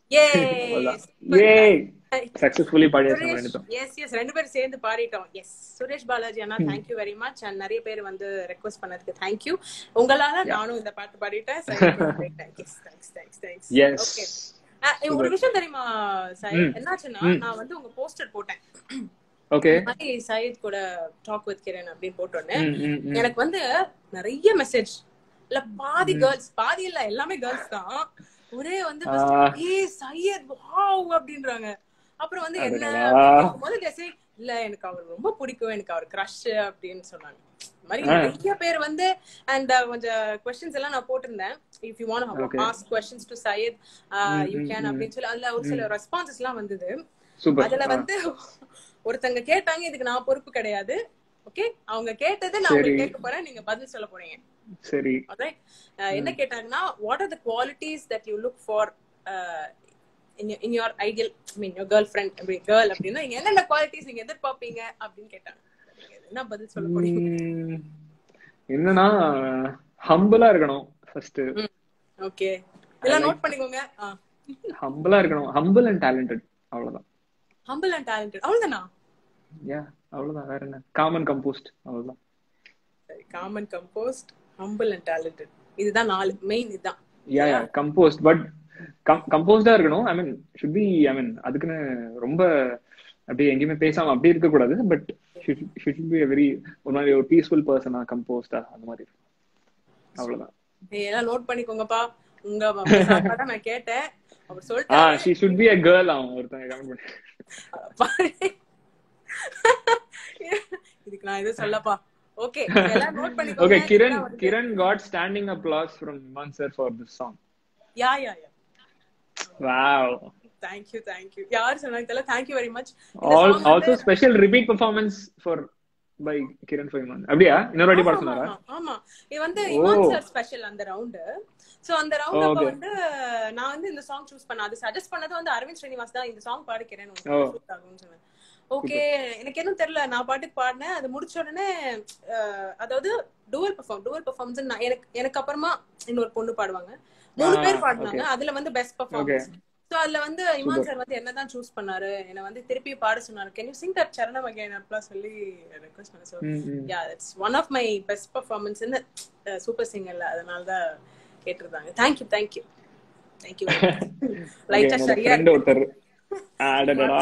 [SPEAKER 2] ஏ சக்சஸ்ஃபுல்லி பாடியாச்சு நம்ம ரெண்டு
[SPEAKER 1] எஸ் எஸ் ரெண்டு பேரும் சேர்ந்து பாடிட்டோம் எஸ் சுரேஷ் பாலாஜி அண்ணா தேங்க்யூ வெரி மச் அண்ட் நிறைய பேர் வந்து ரெக்வஸ்ட் பண்ணதுக்கு தேங்க்யூ உங்களால நானும் இந்த பாட்டு பாடிட்டேன் thanks thanks thanks thanks
[SPEAKER 2] yes
[SPEAKER 1] okay ஒரு விஷயம் தெரியுமா சாய்
[SPEAKER 2] ம்.
[SPEAKER 1] என்னாச்சுன்னா
[SPEAKER 2] ம்.
[SPEAKER 1] நான் வந்து உங்க போஸ்டர் போட்டேன்
[SPEAKER 2] ஓகே
[SPEAKER 1] இந்த மாதிரி சயித் கூட டாக் வித் கிரண் அப்படின்னு போட்டோன்னே எனக்கு வந்து நிறைய மெசேஜ் இல்ல பாதி கேர்ள்ஸ் பாதி இல்ல எல்லாமே கேர்ள்ஸ் தான் ஒரே வந்து first, ஏய் சையத் வாவ் அப்படின்றாங்க அப்புறம் வந்து என்ன முதல்ல சரி இல்ல எனக்கு அவர் ரொம்ப பிடிக்கும் எனக்கு அவர் கிரஷ் அப்படின்னு சொன்னாங்க இந்த மாதிரி நிறைய பேர் வந்து அண்ட் கொஞ்சம் கொஸ்டின்ஸ் எல்லாம் நான் போட்டிருந்தேன் if you want ask questions to Syed you can அப்படின்னு சொல்லி அதுல ஒரு சில ரெஸ்பான்சஸ் எல்லாம் வந்தது
[SPEAKER 2] சூப்பர்
[SPEAKER 1] அதுல வந்து ஒருத்தங்க கேட்டாங்க இதுக்கு நான் பொறுப்பு கிடையாது ஓகே அவங்க கேட்டது நான் உங்களுக்கு கேட்க போறேன் நீங்க பதில் சொல்ல போறீங்க
[SPEAKER 2] சரி
[SPEAKER 1] Alright? Uh, என்ன கேட்டாங்கன்னா what are the qualities that you look for in your ideal I mean your girlfriend அப்படி கேர்ள் அப்படின்னா நீங்க என்னென்ன குவாலிட்டிஸ் நீங்க எதிர்பார்ப்பீங்க அப்படின்னு கேட்டாங்க நீங்க என்ன பதில் சொல்ல போறீங்க
[SPEAKER 2] உம், என்னன்னா ஹம்பிளா இருக்கணும் ஃபர்ஸ்ட்
[SPEAKER 1] ஓகே இதெல்லாம் நோட் பண்ணிக்கோங்க
[SPEAKER 2] ஹம்பிளா இருக்கணும் ஹம்பிள் அண்ட் டேலண்டட் அவ்வளவுதான்
[SPEAKER 1] ஹம்பிள் அண்ட் டேலண்டட் அவ்வளவுதானா
[SPEAKER 2] யா அவ்வளவுதான் வேற என்ன காமன் கம்போஸ்ட் அவ்வளவுதான்
[SPEAKER 1] calm and composed humble and talented இதுதான் நாலு மெயின் இதுதான்
[SPEAKER 2] யா யா கம்போஸ்ட் பட் கம்போஸ்டா இருக்கணும் ஐ மீன் ஷுட் பி ஐ மீன் அதுக்குன்னு ரொம்ப அப்படியே எங்கேயுமே பேசாம அப்படி இருக்க கூடாது பட் ஷுட் பி வெரி ஒரு மாதிரி ஒரு பீஸ்ஃபுல் பர்சனா கம்போஸ்டா அந்த மாதிரி இருக்கும். அவ்வளவுதான்
[SPEAKER 1] ஏய், எல்லாம் நோட் பண்ணிக்கோங்கப்பா உங்க சாப்பாடா நான் கேட்டேன் அவர்
[SPEAKER 2] ஆ
[SPEAKER 1] சொல்லிட்டாரு
[SPEAKER 2] she should be a girl அவன் ஒருத்தங்க கமெண்ட் பண்ணி
[SPEAKER 1] பாரு. இதுக்கு நான் எதுவும் சொல்லப்பா ஓகே எல்லாம் நோட் பண்ணிக்கோங்க
[SPEAKER 2] ஓகே கிரண்
[SPEAKER 1] இதெல்லாம் வந்து-
[SPEAKER 2] Kiran got standing applause from Imman sir for this song
[SPEAKER 1] yeah yeah yeah
[SPEAKER 2] wow
[SPEAKER 1] thank you thank you யார் சொன்னாங்க தெரியல thank you very much
[SPEAKER 2] all also special repeat performance for by Kiran for Imman அப்படியா இன்னொரு வாட்டி பாட சொன்னாரா
[SPEAKER 1] ஆமா இது வந்து இமான் சார் ஸ்பெஷல் அந்த ரவுண்ட் சோ அந்த ரவுண்ட் அப்ப
[SPEAKER 2] okay.
[SPEAKER 1] வந்து நான் வந்து இந்த சாங் சூஸ் பண்ண அது சஜஸ்ட் பண்ணது வந்து அரவிந்த் ஸ்ரீனிவாஸ் தான் இந்த சாங் பாடிக்கிறேன்
[SPEAKER 2] Oh.
[SPEAKER 1] உங்களுக்கு suit ஆகும்னு சொன்னேன் ஓகே எனக்கு எதுவும் தெரியல நான் பாட்டுக்கு பாடினேன் அது முடிச்ச உடனே அஹ், அதாவது டுவல் பெர்ஃபார்ம் டுவல் பெர்ஃபார்மன்ஸ் எனக்கு எனக்கு அப்புறமா இன்னொரு பொண்ணு பாடுவாங்க மூணு
[SPEAKER 2] Ah,
[SPEAKER 1] பேர் பாடினாங்க அதுல வந்து பெஸ்ட் பெர்ஃபார்மன்ஸ்
[SPEAKER 2] Okay.
[SPEAKER 1] சோ அதுல வந்து இமான் சார் வந்து என்னதான் சூஸ் பண்ணாரு என்ன வந்து திருப்பி பாட சொன்னாரு can you sing that charanam again அப்படிலாம் சொல்லி ரெக்வஸ்ட் பண்ண so
[SPEAKER 2] ம், ம்.
[SPEAKER 1] Yeah that's one of my best performance இந்த சூப்பர் சிங்கர்ல அதனால தான் கேட்டிருந்தாங்க தேங்க்யூ தேங்க்யூ தேங்க்யூ லைட்டா
[SPEAKER 2] என்னோட
[SPEAKER 1] சரியா
[SPEAKER 2] friend ஒருத்தர் அடடடா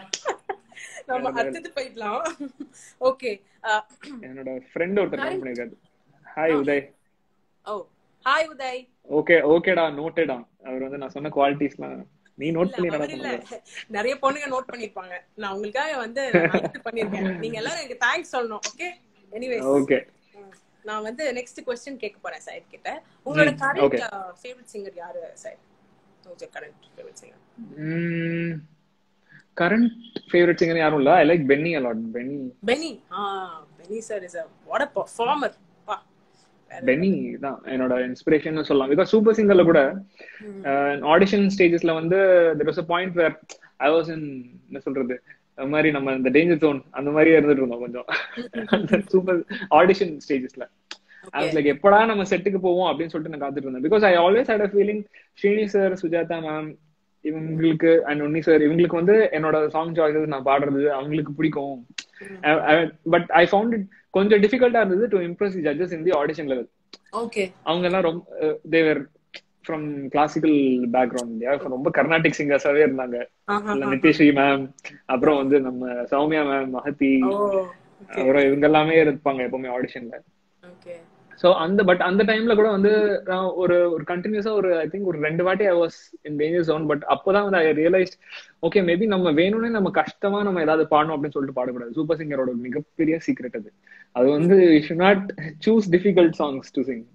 [SPEAKER 1] நம்ம அடுத்தது போயிடலாம் ஓகே
[SPEAKER 2] என்னோட ஃப்ரெண்ட் ஒருத்தர் கமெண்ட் பண்ணிருக்காரு hi Uday
[SPEAKER 1] oh hi Uday
[SPEAKER 2] okay ஓகேடா நோட்டடா அவர் வந்து நான் சொன்ன குவாலிட்டிஸ்லாம் நீ நோட் பண்ணி
[SPEAKER 1] அவர் இல்ல நிறைய பொண்ணுங்க நோட் பண்ணிருப்பாங்க நான் உங்களுக்காக வந்து நான் பண்ணிருக்கேன் நீங்க எல்லாரும் எனக்கு தேங்க்ஸ் சொல்லணும் ஓகே எனிவேஸ்
[SPEAKER 2] ஓகே
[SPEAKER 1] நான் வந்து நெக்ஸ்ட் கொஸ்டின் கேட்க போறேன் சைட் கிட்ட உங்களோட கரண்ட் ஃபேவரட் சிங்கர் யாரு சைட் உங்க current favourite singer
[SPEAKER 2] current favourite singer யாரும் இல்ல I like Benny a lot Benny
[SPEAKER 1] Benny ah Benny sir is a what a performer பா
[SPEAKER 2] பென்னி தான் என்னோட இன்ஸ்பிரேஷன் சொல்லலாம் பிகாஸ் சூப்பர் சிங்கர்ல கூட ஆடிஷன் ஸ்டேஜஸ்ல வந்து there was a point where I was in என்ன சொல்றது அந்த மாதிரி நம்ம இந்த டேஞ்சர் ஜோன் அந்த மாதிரி இருந்துட்டு இருந்தோம் கொஞ்சம் சூப்பர் ஆடிஷன் ஸ்டேஜஸ்ல ஐ வாஸ் லைக் எப்படா நம்ம செட்டுக்கு போவோம் அப்படின்னு சொல்லிட்டு நான் காத்துட்டு இருந்தேன் because I always had a feeling Srini sir Sujatha ma'am இவங்களுக்கு அண்ட் உன்னி சார் இவங்களுக்கு வந்து என்னோட சாங் சாய்ஸஸ் நான் பாடுறது அவங்களுக்கு பிடிக்கும் பட் ஐ ஃபவுண்ட் இட் கொஞ்சம் டிஃபிகல்ட்டா இருந்தது to impress judges in the audition level
[SPEAKER 1] okay
[SPEAKER 2] அவங்க எல்லாம் ரொம்ப தேவர் ஃப்ரம் கிளாசிக்கல் பேக்ரவுண்ட் ரொம்ப கர்நாடிக் சிங்கர்ஸாவே இருந்தாங்க நித்யஸ்ரீ மேம் அப்புறம் வந்து நம்ம சௌமியா மேம் மஹதி அப்புறம் இவங்க எல்லாமே இருப்பாங்க எப்பவுமே ஆடிஷன்ல
[SPEAKER 1] ஓகே
[SPEAKER 2] சோ அந்த பட் அந்த டைம்ல கூட வந்து ஒரு ஒரு கண்டினியூஸா ஒரு ஐ திங்க் ஒரு ரெண்டு வாட்டி I was in danger zone but அப்போதான் வந்து ஐ ரியலைஸ் ஓகே மேபி நம்ம வேணும்னே நம்ம கஷ்டமா நம்ம ஏதாவது பாடணும் அப்படின்னு சொல்லிட்டு பாடக்கூடாது சூப்பர் சிங்கரோட மிகப்பெரிய சீக்ரெட் அது அது வந்து should not choose difficult songs to sing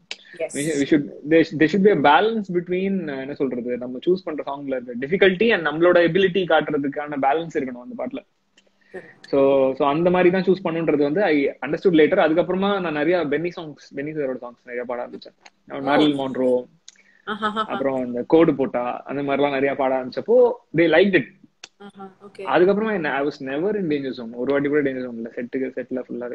[SPEAKER 2] should be balance between என்ன சொல்றது நம்ம சூஸ் பண்ற சாங்ல இருக்க டிஃபிகல்ட்டி அண்ட் நம்மளோட எபிலிட்டி காட்டுறதுக்கான பேலன்ஸ் இருக்கணும் அந்த பாட்டுல சோ சோ அந்த மாதிரி தான் சூஸ் பண்ணுன்றது வந்து ஐ அண்டர்ஸ்டுட் லேட்டர் அதுக்கப்புறமா நான் நிறைய பென்னி சாங்ஸ் பென்னி சாரோட சாங்ஸ் நிறைய பாட ஆரம்பிச்சேன் மேரில் மான்ட்ரோ அப்புறம் இந்த கோடு போட்டா அந்த மாதிரி எல்லாம் நிறைய பாட ஆரம்பிச்சப்போ தே லைக் இட் அதுக்கப்புறமா என்ன I was never in danger zone ஒரு வாட்டி கூட டேஞ்சர் ஜோன்ல செட்டுக்கு செட்ல ஃபுல்லாவே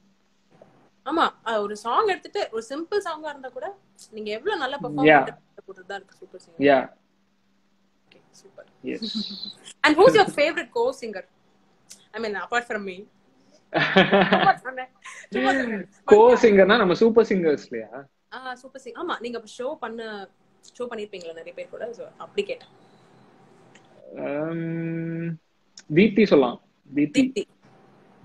[SPEAKER 1] ஆமா ஒரு சாங் எடுத்துட்டு ஒரு சிம்பிள் சாங்கா இருந்தா கூட நீங்க எவ்வளவு நல்ல பெர்ஃபார்மன்ஸ் போட்டுதான் இருக்கு super singer
[SPEAKER 2] yeah
[SPEAKER 1] okay super
[SPEAKER 2] yes
[SPEAKER 1] and who's your favourite co singer I mean apart from me
[SPEAKER 2] co சிங்கர்னா நம்ம சூப்பர் சிங்கர்ஸ் இல்லையா
[SPEAKER 1] ஆ சூப்பர் சிங் ஆமா நீங்க ஷோ பண்ண ஷோ பண்ணிருப்பீங்களா நிறைய பேர் கூட சோ அப்படி கேட்டேன்
[SPEAKER 2] தீப்தி சொல்லலாம் Deepthi
[SPEAKER 1] Deepthi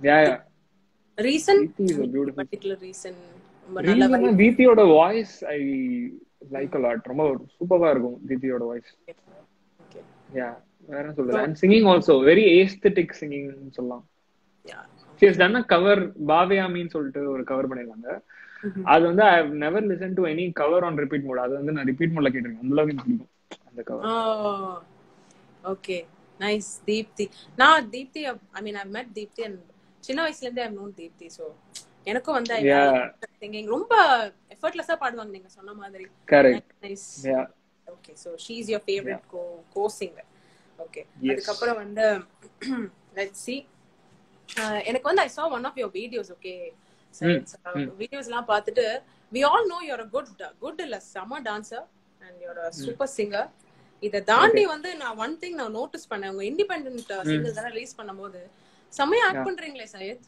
[SPEAKER 2] yeah yeah
[SPEAKER 1] reason
[SPEAKER 2] Deepthi is beautiful
[SPEAKER 1] particular reason ரொம்ப நல்ல
[SPEAKER 2] ரீசன் தீப்தியோட voice I like a lot ரொம்ப சூப்பரா இருக்கும் தீப்தியோட வாய்ஸ்
[SPEAKER 1] ஓகே
[SPEAKER 2] யா வேற என்ன சொல்றது and singing also very aesthetic singing சொல்லலாம்
[SPEAKER 1] yeah
[SPEAKER 2] she has done a cover பாவியாமின்னு சொல்லிட்டு ஒரு கவர் பண்ணிருக்காங்க அது வந்து I have never listen to any cover on repeat mode அது வந்து நான் ரிப்பீட் மோட்ல கேட்டிருக்கேன் அந்த அளவுக்கு எனக்கு பிடிக்கும் அந்த கவர்
[SPEAKER 1] ஓகே நைஸ் தீப்தி நான் Deepthi I mean I met Deepthi and சின்ன வயசுல இருந்தே ஐ நோன் தீப்தி சோ எனக்கும் வந்து
[SPEAKER 2] Yeah.
[SPEAKER 1] சிங்கிங் ரொம்ப எஃபர்ட்லெஸ்ஸா பாடுவாங்க நீங்க சொன்ன மாதிரி
[SPEAKER 2] correct
[SPEAKER 1] nice
[SPEAKER 2] yeah
[SPEAKER 1] okay so she is your favourite co co singer okay
[SPEAKER 2] Yes.
[SPEAKER 1] அதுக்கப்புறம் வந்து லெட் சி எனக்கு வந்து I saw one of your videos okay videos எல்லாம் பார்த்துட்டு we all know you're good good இல்ல செம dancer and your super singer இத தாண்டி வந்து நான் ஒன் திங் நான் நோட்டீஸ் பண்ணேன் உங்க இண்டிபெண்டன்ட் சிங்கிள்ஸ் எல்லாம் ரிலீஸ் பண்ணும்போது செம்மையா ஆக்ட் பண்றீங்களே சையத்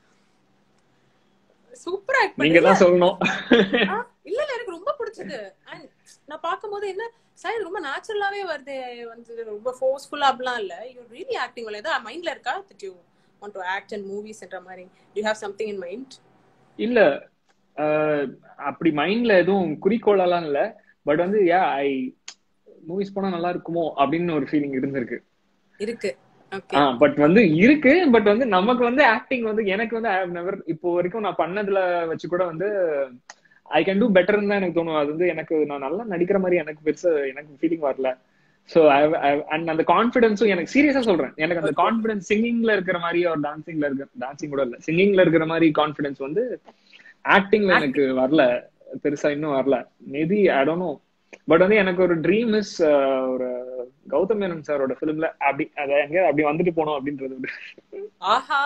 [SPEAKER 1] சூப்பரா ஆக்ட்
[SPEAKER 2] நீங்க
[SPEAKER 1] பண்றீங்க
[SPEAKER 2] தான் சொல்லணும்
[SPEAKER 1] ஆ, இல்ல இல்ல எனக்கு ரொம்ப பிடிச்சது அண்ட் நான் பார்க்கும்போது என்ன சார் ரொம்ப நேச்சுரலாவே வருது வந்து ரொம்ப ஃபோர்ஸ்ஃபுல்லா அப்படிலாம் இல்ல யூ ரியலி ஆக்டிங் ஏதோ மைண்ட்ல இருக்கா that you want to act and மூவிஸ்ன்ற மாதிரி you have something in mind
[SPEAKER 2] இல்ல அஹ், அப்படி மைண்ட்ல எதுவும் குறிக்கோளெல்லாம் இல்ல பட் வந்து யா ஐ மூவிஸ் போனா நல்லா இருக்குமோ அப்படின்னு ஒரு ஃபீலிங் இருந்திருக்கு
[SPEAKER 1] இருக்கு ஓகே
[SPEAKER 2] ஆ பட் வந்து இருக்கு பட் வந்து நமக்கு வந்து ஆக்டிங் வந்து எனக்கு வந்து ஐ ஹவ் நெவர் இப்போ வரைக்கும் நான் பண்ணதுல வச்சு கூட வந்து ஐ கேன் டூ பெட்டர்னு தான் எனக்கு தோணும் அது வந்து எனக்கு நான் நல்லா நடிக்கிற மாதிரி எனக்கு பெருசா எனக்கு ஃபீலிங் வரல ஸோ அண்ட் அந்த கான்ஃபிடன்ஸும் எனக்கு சீரியஸா சொல்றேன் எனக்கு அந்த கான்ஃபிடன்ஸ் சிங்கிங்ல இருக்கிற மாதிரி ஒரு டான்சிங்ல இருக்க டான்சிங் கூட இல்ல சிங்கிங்ல இருக்கிற மாதிரி கான்ஃபிடன்ஸ் வந்து ஆக்டிங்ல எனக்கு வரல பெருசா இன்னும் வரல maybe I don't know but வந்து எனக்கு ஒரு ட்ரீம் இஸ் ஒரு கௌதம் மேனன் சாரோட ஃபிலிம்ல அப்படி அதை எங்கேயாவது அப்படி வந்துட்டு போனோம் அப்படின்றது வந்து
[SPEAKER 1] ஆஹா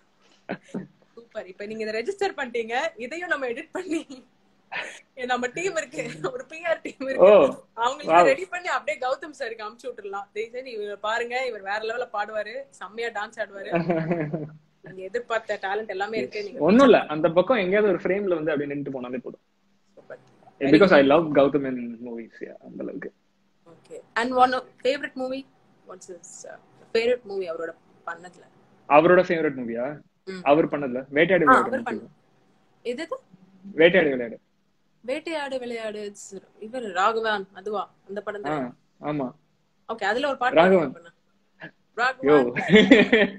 [SPEAKER 1] சூப்பர் இப்போ நீங்க இதை ரெஜிஸ்டர் பண்ணிட்டீங்க இதையும் நம்ம எடிட் பண்ணி ஏ, நம்ம டீம் இருக்கு ஒரு பிஆர் டீம்
[SPEAKER 2] ஓ
[SPEAKER 1] இருக்கு அவங்களுக்கு
[SPEAKER 2] Wow.
[SPEAKER 1] ரெடி பண்ணி அப்படியே கௌதம் சாருக்கு அமுச்சு விட்டுறலாம் தயவுசெய்து இவர் பாருங்க இவர் வேற லெவல்ல பாடுவாரு செம்மையா டான்ஸ் ஆடுவாரு நீங்க எதிர்பார்த்த டேலண்ட் எல்லாமே இருக்கு நீங்க
[SPEAKER 2] ஒண்ணும் இல்ல அந்த பக்கம் எங்கேயாவது ஒரு ஃப்ரேம்ல வந்து அப்படியே நின்று போனாலே போதும்
[SPEAKER 1] super
[SPEAKER 2] because I love Gautham Menon movies அந்த அளவுக்கு
[SPEAKER 1] okay and one favourite movie what's is favourite movie அவரோட பண்ணதுல
[SPEAKER 2] அவரோட ஃபேவரட் மூவியா
[SPEAKER 1] ம்.
[SPEAKER 2] அவர் பண்ணதுல வேட்டையாடு
[SPEAKER 1] ஆ,
[SPEAKER 2] விளையாடு
[SPEAKER 1] அவர் பண்ண எது இது?
[SPEAKER 2] வேட்டையாடு விளையாடு
[SPEAKER 1] வேட்டையாடு விளையாடு it's இவர் ராகவான் அதுவா அந்த படம்
[SPEAKER 2] ஆ
[SPEAKER 1] தான்
[SPEAKER 2] ஆமா
[SPEAKER 1] ஓகே அதுல ஒரு பாட்டு
[SPEAKER 2] ராகவன்.
[SPEAKER 1] பண்ண.
[SPEAKER 2] யோ
[SPEAKER 1] ராகவான்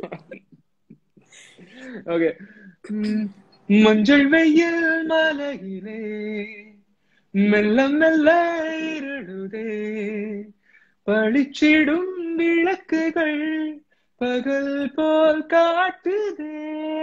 [SPEAKER 2] ஓகே மஞ்சள் வெயில் மலையிலே மெல்ல மெல்ல இருளுதே பளிச்சிடும் விளக்குகள் பகல் போல் காட்டுதே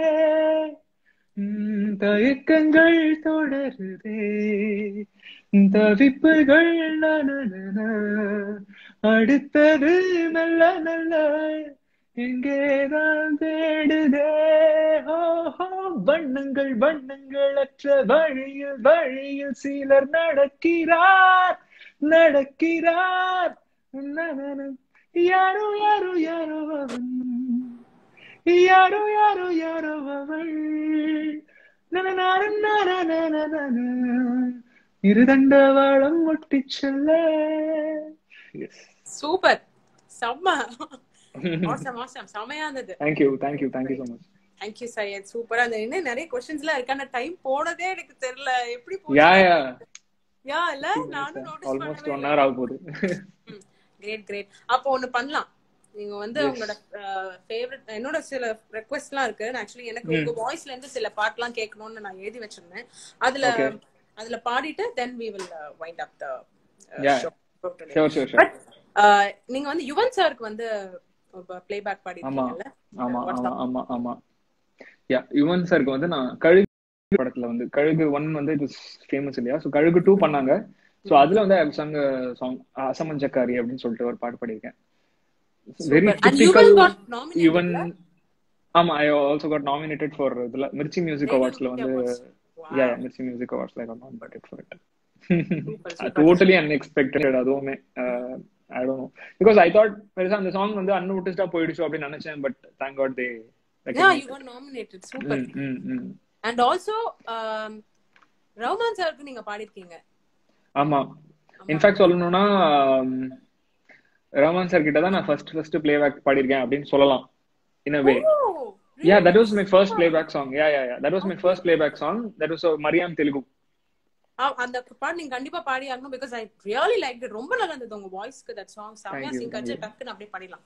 [SPEAKER 2] உம், தயக்கங்கள் தொடருதே தவிப்புகள் நனநன. அடுத்தது மெல்ல மெல்ல எங்கேதான் தேடுதே ஓஹோ வண்ணங்கள் வண்ணங்கள் அற்ற வழியில் வழியில் சிலர் நடக்கிறார் நடக்கிறார் நனன. யாரோ யாரோ யாரோ அவன் யாரோ யாரோ யாரோ அவள் நனநார நனநனநன. இருதண்டவாளம் முட்டிச் செல்ல எஸ்
[SPEAKER 1] சூப்பர் செம்ம awesome awesome செமையா இருந்தது
[SPEAKER 2] thank you thank you thank you so much
[SPEAKER 1] thank you Syed சூப்பரா இருந்தது இன்னும் நிறைய கொஸ்டின்ஸ் எல்லாம் இருக்கான டைம் போனதே எனக்கு தெரியல எப்படி
[SPEAKER 2] யா
[SPEAKER 1] போச்சு
[SPEAKER 2] யா
[SPEAKER 1] யா இல்ல நானும் நோட்டீஸ்
[SPEAKER 2] ஆல்மோஸ்ட்
[SPEAKER 1] பண்ணவே
[SPEAKER 2] ஒன் ஹவர் ஆக போகுது
[SPEAKER 1] கிரேட் கிரேட் அப்போ ஒண்ணு பண்ணலாம் நீங்க வந்து உங்களோட ஃபேவரட் என்னோட சில ரெக்வெஸ்ட்லாம் இருக்கு ஆக்சுவலி எனக்கு உங்க வாய்ஸ்ல இருந்து சில பாட்டுலாம் கேட்கணும்னு நான் எழுதி வச்சிருந்தேன் அதுல
[SPEAKER 2] Okay.
[SPEAKER 1] அதுல பாடிட்டு then we will wind up the
[SPEAKER 2] Yeah. Sure sure sure
[SPEAKER 1] but நீங்க வந்து யுவன் சாருக்கு வந்து பிளேபேக் பாடிருக்கீங்கல்ல
[SPEAKER 2] ஆமா
[SPEAKER 1] What's
[SPEAKER 2] ஆமா ஆமா ஆமா யா யுவன் சாருக்கு வந்து நான் கழுகு படத்துல வந்து கழுகு ஒன் வந்து இது ஃபேமஸ் இல்லையா ஸோ கழுகு டூ பண்ணாங்க ஸோ அதுல வந்து சங்க சாங் அசமஞ்சக்காரி அப்படின்னு சொல்லிட்டு ஒரு பாட்டு பாடியிருக்கேன் very
[SPEAKER 1] And Yuvan
[SPEAKER 2] typical
[SPEAKER 1] got nominated,
[SPEAKER 2] Yuvan
[SPEAKER 1] இல்ல?
[SPEAKER 2] ஆமா I also got nominated for இதுல மிர்ச்சி மியூசிக் அவார்ட்ஸ்ல வந்து
[SPEAKER 1] Wow.
[SPEAKER 2] யா மிர்ச்சி மியூசிக் அவார்ட்ஸ்ல got nominated for it
[SPEAKER 1] Super, super.
[SPEAKER 2] Totally unexpected அதுவுமே I don't know because I thought பெருசா அந்த சாங் வந்து அன்நோட்டிஸ்டா போயிடுச்சு அப்படின்னு நினைச்சேன் but thank god they
[SPEAKER 1] Yeah, you got nominated. Super. And also, um, Rahman சாருக்கு நீங்க பாடிருக்கீங்க
[SPEAKER 2] ஆமா இன்ஃபேக்ட் சொல்லணும்னா um, ரஹ்மான் சார் கிட்ட தான் நான் ஃபர்ஸ்ட் ஃபர்ஸ்ட் பிளே பேக் பாடியிருக்கேன் அப்படின்னு சொல்லலாம் இன் வே
[SPEAKER 1] ஓ
[SPEAKER 2] Yeah, that was my first playback song. Yeah, yeah, yeah. That was my first playback song. That was a Mariam Telugu.
[SPEAKER 1] ஆ- அந்த பாட்டு நீங்க கண்டிப்பா பாடி ஆகணும் பிகாஸ் ஐ ரியலி லைக் ரொம்ப நல்லா இருந்தது உங்க வாய்ஸ்க்கு தட் சாங் செமையா
[SPEAKER 2] Thank you,
[SPEAKER 1] சிங்க்
[SPEAKER 2] thank
[SPEAKER 1] ஆச்சு
[SPEAKER 2] you.
[SPEAKER 1] டக்குன்னு அப்படியே பாடிடலாம்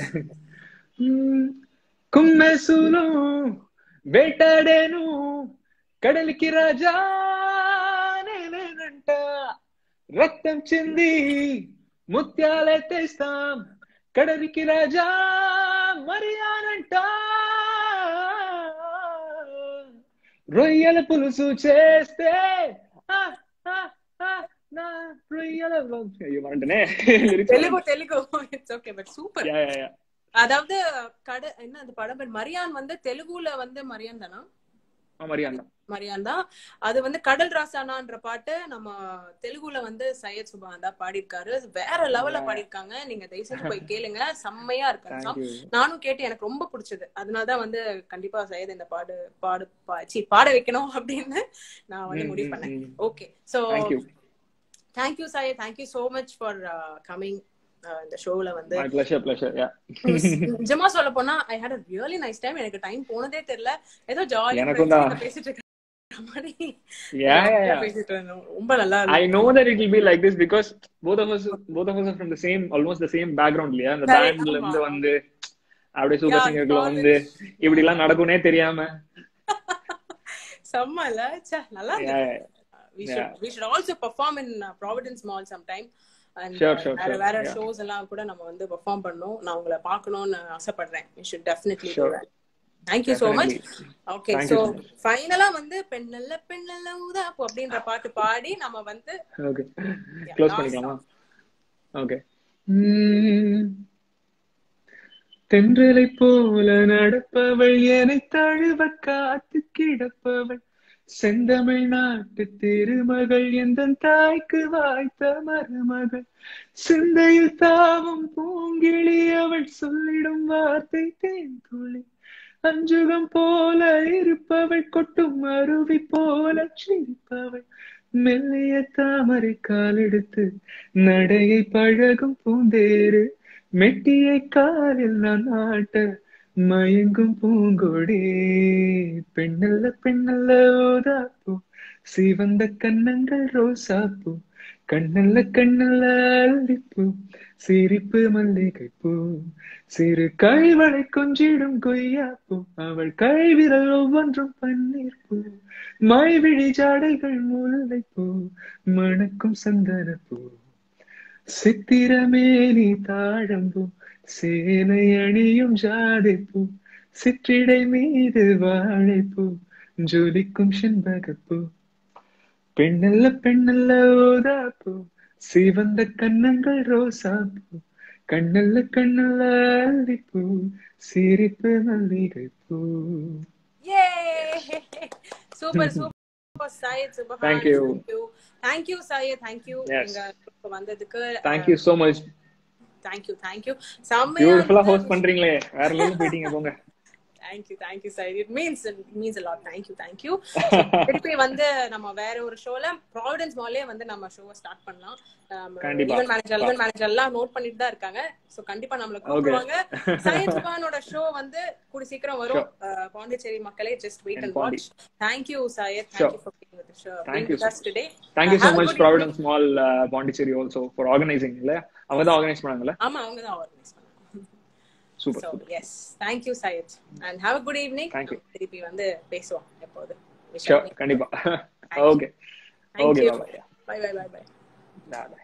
[SPEAKER 2] కుమ్మెసును వేటాడేను కడలికి రాజా నేనేనంట రక్తం చింది ముత్యాలే తెస్తాం కడలికి రాజా మరియానంట రొయ్యల పులుసు చేస్తే ఆ, ఆ, ఆ, నా రొయ్యల అయ్యో అంటనే
[SPEAKER 1] Telugu Telugu it's okay but super
[SPEAKER 2] yeah yeah yeah
[SPEAKER 1] அதாவது கட என்ன அந்த படம் பேர் மரியான் வந்து தெலுங்குல வந்து மரியான் தானா
[SPEAKER 2] మరియాన్న
[SPEAKER 1] மரியான் தான் அது வந்து கடல் ராசானான்ற பாட்டு நம்ம தெலுங்குல வந்து சையத் சுபான் தான் பாடியிருக்காரு வேற லெவல்ல
[SPEAKER 2] Yeah.
[SPEAKER 1] பாடியிருக்காங்க நீங்க தயவு செஞ்சு போய் கேளுங்க செம்மையா இருக்கு அந்த
[SPEAKER 2] థ్యాంక్
[SPEAKER 1] song.
[SPEAKER 2] యూ
[SPEAKER 1] நானும் கேட்டு எனக்கு ரொம்ப பிடிச்சது அதனாலதான் வந்து கண்டிப்பா சையத் இந்த பாடு பாடு பா- சி பாட வைக்கணும் அப்படின்னு நான் வந்து முடிவு பண்ணேன் okay so
[SPEAKER 2] thank you
[SPEAKER 1] thank you Sai thank you so much for coming இந்த ஷோல வந்து
[SPEAKER 2] మై ప్లెజర్ ప్లెజర్ యా
[SPEAKER 1] நிஜமா சொல்ல போனா I had a really nice time எனக்கு டைம் போனதே தெரியல ஏதோ ஜாலியா
[SPEAKER 2] எனக்கும் தான்.
[SPEAKER 1] பேசிட்டு இருக்க மாதிரி
[SPEAKER 2] యా యా యా
[SPEAKER 1] பேசிட்டு இருந்தோம் ரொம்ப நல்லா
[SPEAKER 2] I
[SPEAKER 1] இருந்துச்சு
[SPEAKER 2] know that it will be like this because both of us both of us are from the same almost the same background இல்லையா அந்த
[SPEAKER 1] Correct,
[SPEAKER 2] பேண்ட்ல இருந்து
[SPEAKER 1] ஆமா.
[SPEAKER 2] வந்து அப்படியே சூப்பர்
[SPEAKER 1] Yeah,
[SPEAKER 2] சிங்கர்ல வந்து இப்படி எல்லாம் நடக்கும்னே தெரியாம
[SPEAKER 1] செம்ம இல்ல ச்சே, நல்லா
[SPEAKER 2] Yeah,
[SPEAKER 1] இருந்துச்சு
[SPEAKER 2] yeah.
[SPEAKER 1] we should we should also perform in uh, Providence Mall sometime and
[SPEAKER 2] Sure,
[SPEAKER 1] uh,
[SPEAKER 2] sure,
[SPEAKER 1] வேற
[SPEAKER 2] sure.
[SPEAKER 1] வேற
[SPEAKER 2] Yeah.
[SPEAKER 1] ஷோஸ் எல்லாம் கூட நம்ம வந்து பெர்ஃபார்ம் பண்ணோம் நான் உங்களை பார்க்கணும்னு ஆசைப்படுறேன் we should definitely do
[SPEAKER 2] Sure.
[SPEAKER 1] that thank you so much
[SPEAKER 2] Definitely.
[SPEAKER 1] Okay
[SPEAKER 2] Thank
[SPEAKER 1] so
[SPEAKER 2] you so much.
[SPEAKER 1] ஃபைனலா வந்து பெண்ணல்ல பெண்ணல்ல ஊதாப்பு அப்படின்ற பாட்டு பாடி நம்ம வந்து
[SPEAKER 2] ஓகே
[SPEAKER 1] Yeah,
[SPEAKER 2] க்ளோஸ்
[SPEAKER 1] last
[SPEAKER 2] பண்ணிக்கலாமா ஓகே தென்றலை போல நடப்பவள் என்னை தழுவ காத்து கிடப்பவள் செந்தமிழ் நாட்டு திருமகள் எந்த தாய்க்கு வாய்த்த மருமகள் சிந்தையில் தாவும் பூங்கிழி அவள் சொல்லிடும் வார்த்தை தேன்துளி அஞ்சுகம் போல இருப்பவள் கொட்டும் அருவி போல சிரிப்பவள் மெல்லிய தாமரை காலெடுத்து நடையை பழகும் பூந்தேரு மெட்டியை காலில் நான் ஆட்ட மயங்கும் பூங்கொடி பெண்ணல்ல பெண்ணல்ல ஓதாப்பூ சிவந்த கன்னங்கள் ரோசாப்பூ கண்ணல்ல கண்ணல்ல அல்லிப்பூ சிரிப்பு மல்லிகைப்பூ சிறு கைவளை கொஞ்சிடும் கொய்யாப்பூ அவள் கைவிரல் ஒவ்வொன்றும் பன்னீர் பூ மைவிழி ஜாடைகள் முல்லைப்பூ மணக்கும் சந்தனப்பூ சித்திரமேனி தாழம்பூ சேலை அணியும் ஜாதைப்பூ சிற்றிடை மீது வாழைப்பூ ஜொலிக்கும் செண்பகப்பூ பெண்ணல்ல பெண்ணல்ல ஓதாப்பூ சிவந்த கன்னங்கள் ரோசாப்பூ கண்ணல்ல கண்ணல்ல அல்லிப்பூ சிரிப்பு மல்லிகைப்பூ
[SPEAKER 1] Yay! Super, super, Syed Subhan.
[SPEAKER 2] Thank you.
[SPEAKER 1] Thank you. Thank you, Syed. Thank you.
[SPEAKER 2] Yes.
[SPEAKER 1] எங்க வந்ததுக்கு
[SPEAKER 2] thank you so much
[SPEAKER 1] thank you thank you செம்மையா
[SPEAKER 2] பியூட்டிஃபுல்லா ஹோஸ்ட் பண்றீங்களே வேற லெவல் போயிட்டீங்க போங்க
[SPEAKER 1] thank you thank you sir it means means a lot thank you thank you திருப்பி வந்து நம்ம வேற ஒரு ஷோல ப்ராவிடன்ஸ் மாலே வந்து நம்ம ஷோவை ஸ்டார்ட் பண்ணலாம்
[SPEAKER 2] கண்டிப்பா.
[SPEAKER 1] ஈவென்ட் மேனேஜர் ஈவென்ட் மேனேஜர் எல்லாம் நோட் பண்ணிட்டு தான் இருக்காங்க சோ கண்டிப்பா நம்மள கூப்பிடுவாங்க சையத் சுபானோட ஷோ வந்து கூடி சீக்கிரம் வரும் அஹ், பாண்டிச்சேரி மக்களே just wait and
[SPEAKER 2] Pondi.
[SPEAKER 1] Watch thank you Syed
[SPEAKER 2] Sure.
[SPEAKER 1] Thank you for being with the show
[SPEAKER 2] Thank you so much.
[SPEAKER 1] Today
[SPEAKER 2] thank you so
[SPEAKER 1] Have a
[SPEAKER 2] much
[SPEAKER 1] good
[SPEAKER 2] Providence mall Pondicherry also for organising இல்ல அவங்க தான் ஆர்கனைஸ் பண்ணாங்கல்ல
[SPEAKER 1] ஆமா அவங்க தான் ஆர்கனைஸ் பண்ணாங்க
[SPEAKER 2] super
[SPEAKER 1] So yes, thank you, Syed, and have a good evening.
[SPEAKER 2] Thank you.
[SPEAKER 1] திருப்பி வந்து பேசுவோம் எப்போது
[SPEAKER 2] ஷூர் கண்டிப்பா okay
[SPEAKER 1] Thank
[SPEAKER 2] okay
[SPEAKER 1] you.
[SPEAKER 2] Bye
[SPEAKER 1] Bye bye bye bye.
[SPEAKER 2] Bye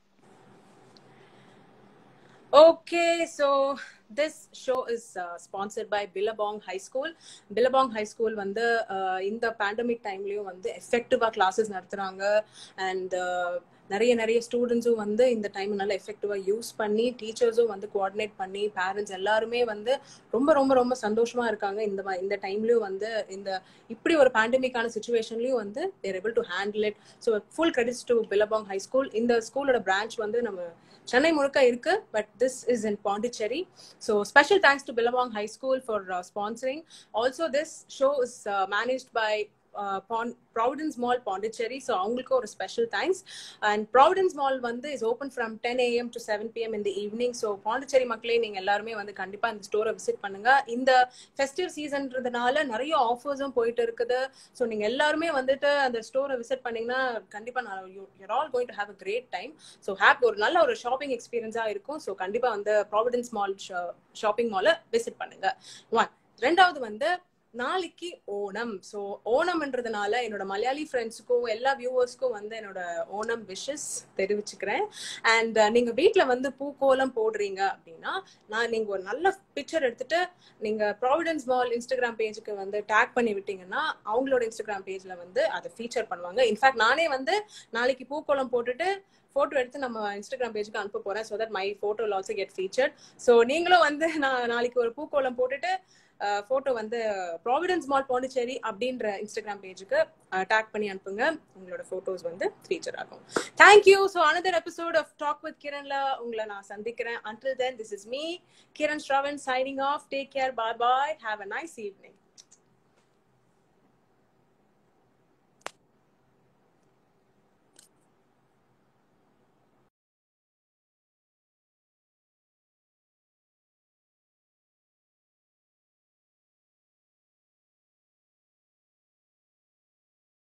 [SPEAKER 1] Okay, so this show is uh, sponsored by Billabong High School. Billabong High School வந்து uh, இந்த பேண்டமிக் டைம்லயும் வந்து எஃபெக்டிவா கிளாஸஸ் நடத்துறாங்க அண்ட் நிறைய நிறைய ஸ்டூடெண்ட்ஸும் வந்து இந்த டைம் நல்லா எஃபெக்டிவா யூஸ் பண்ணி டீச்சர்ஸும் வந்து கோஆர்டினேட் பண்ணி பேரண்ட்ஸ் எல்லாருமே வந்து ரொம்ப ரொம்ப ரொம்ப சந்தோஷமா இருக்காங்க இந்த மா- இந்த டைம்லயும் வந்து இந்த இப்படி ஒரு பேண்டமிக்கான சுச்சுவேஷன்லயும் வந்து there able to handle it so full credits to Billabong high school இந்த ஸ்கூலோட பிரான்ச் வந்து நம்ம சென்னை முழுக்க இருக்கு but this is in Pondicherry so special thanks to Billabong high school for sponsoring also this show is managed by Providence mall Pondicherry so அவங்களுக்கு ஒரு special thanks and Providence mall வந்து is open from ten AM to seven PM இந்த ஈவினிங் ஸோ பாண்டிச்சேரி மக்களே நீங்க எல்லாருமே வந்து கண்டிப்பா இந்த ஸ்டோரை விசிட் பண்ணுங்க இந்த ஃபெஸ்டிவ் சீசன்றதுனால நிறைய ஆஃபர்ஸும் போயிட்டு இருக்குது ஸோ நீங்க எல்லாருமே வந்துட்டு அந்த ஸ்டோரை விசிட் பண்ணீங்கன்னா கண்டிப்பா நான் you're all going to have a great time so have ஒரு நல்ல ஒரு ஷாப்பிங் எக்ஸ்பீரியன்ஸா இருக்கும் ஸோ கண்டிப்பா வந்து ப்ராவிடன்ஸ் மால் ஷாப்பிங் மாலை விசிட் பண்ணுங்க ஒன் ரெண்டாவது வந்து நாளைக்கு ஓணம் ஸோ ஓணம்ன்றதுனால என்னோட மலையாளி ஃப்ரெண்ட்ஸுக்கும் எல்லா வியூவர்ஸ்க்கும் வந்து என்னோட ஓணம் விஷஸ் தெரிவிச்சுக்கிறேன் அண்ட் நீங்க வீட்ல வந்து பூக்கோலம் போடுறீங்க அப்படின்னா நான் நீங்க ஒரு நல்ல பிக்சர் எடுத்துட்டு நீங்க ப்ராவிடன்ஸ் மால் இன்ஸ்டாகிராம் பேஜுக்கு வந்து டேக் பண்ணி விட்டீங்கன்னா அவங்களோட இன்ஸ்டாகிராம் பேஜ்ல வந்து அதை ஃபீச்சர் பண்ணுவாங்க இன்ஃபேக்ட் நானே வந்து நாளைக்கு பூக்கோலம் போட்டுட்டு போட்டோ எடுத்து நம்ம இன்ஸ்டாகிராம் பேஜுக்கு அனுப்ப போறேன் so that my photo also get feature so நீங்களும் வந்து நான் நாளைக்கு ஒரு பூக்கோலம் போட்டுட்டு போட்டோ வந்து ப்ராவிடன்ஸ் மால் பாண்டிச்சேரி அப்படின்ற இன்ஸ்டாகிராம் பேஜுக்கு டேக் பண்ணி அனுப்புங்க உங்களோட போட்டோஸ் வந்து ஃபீச்சர் ஆகும் thank you so another episode of talk with கிரன்ல உங்களை நான் சந்திக்கிறேன் until then this is me Kiran Shravan signing off take care bye bye have a nice evening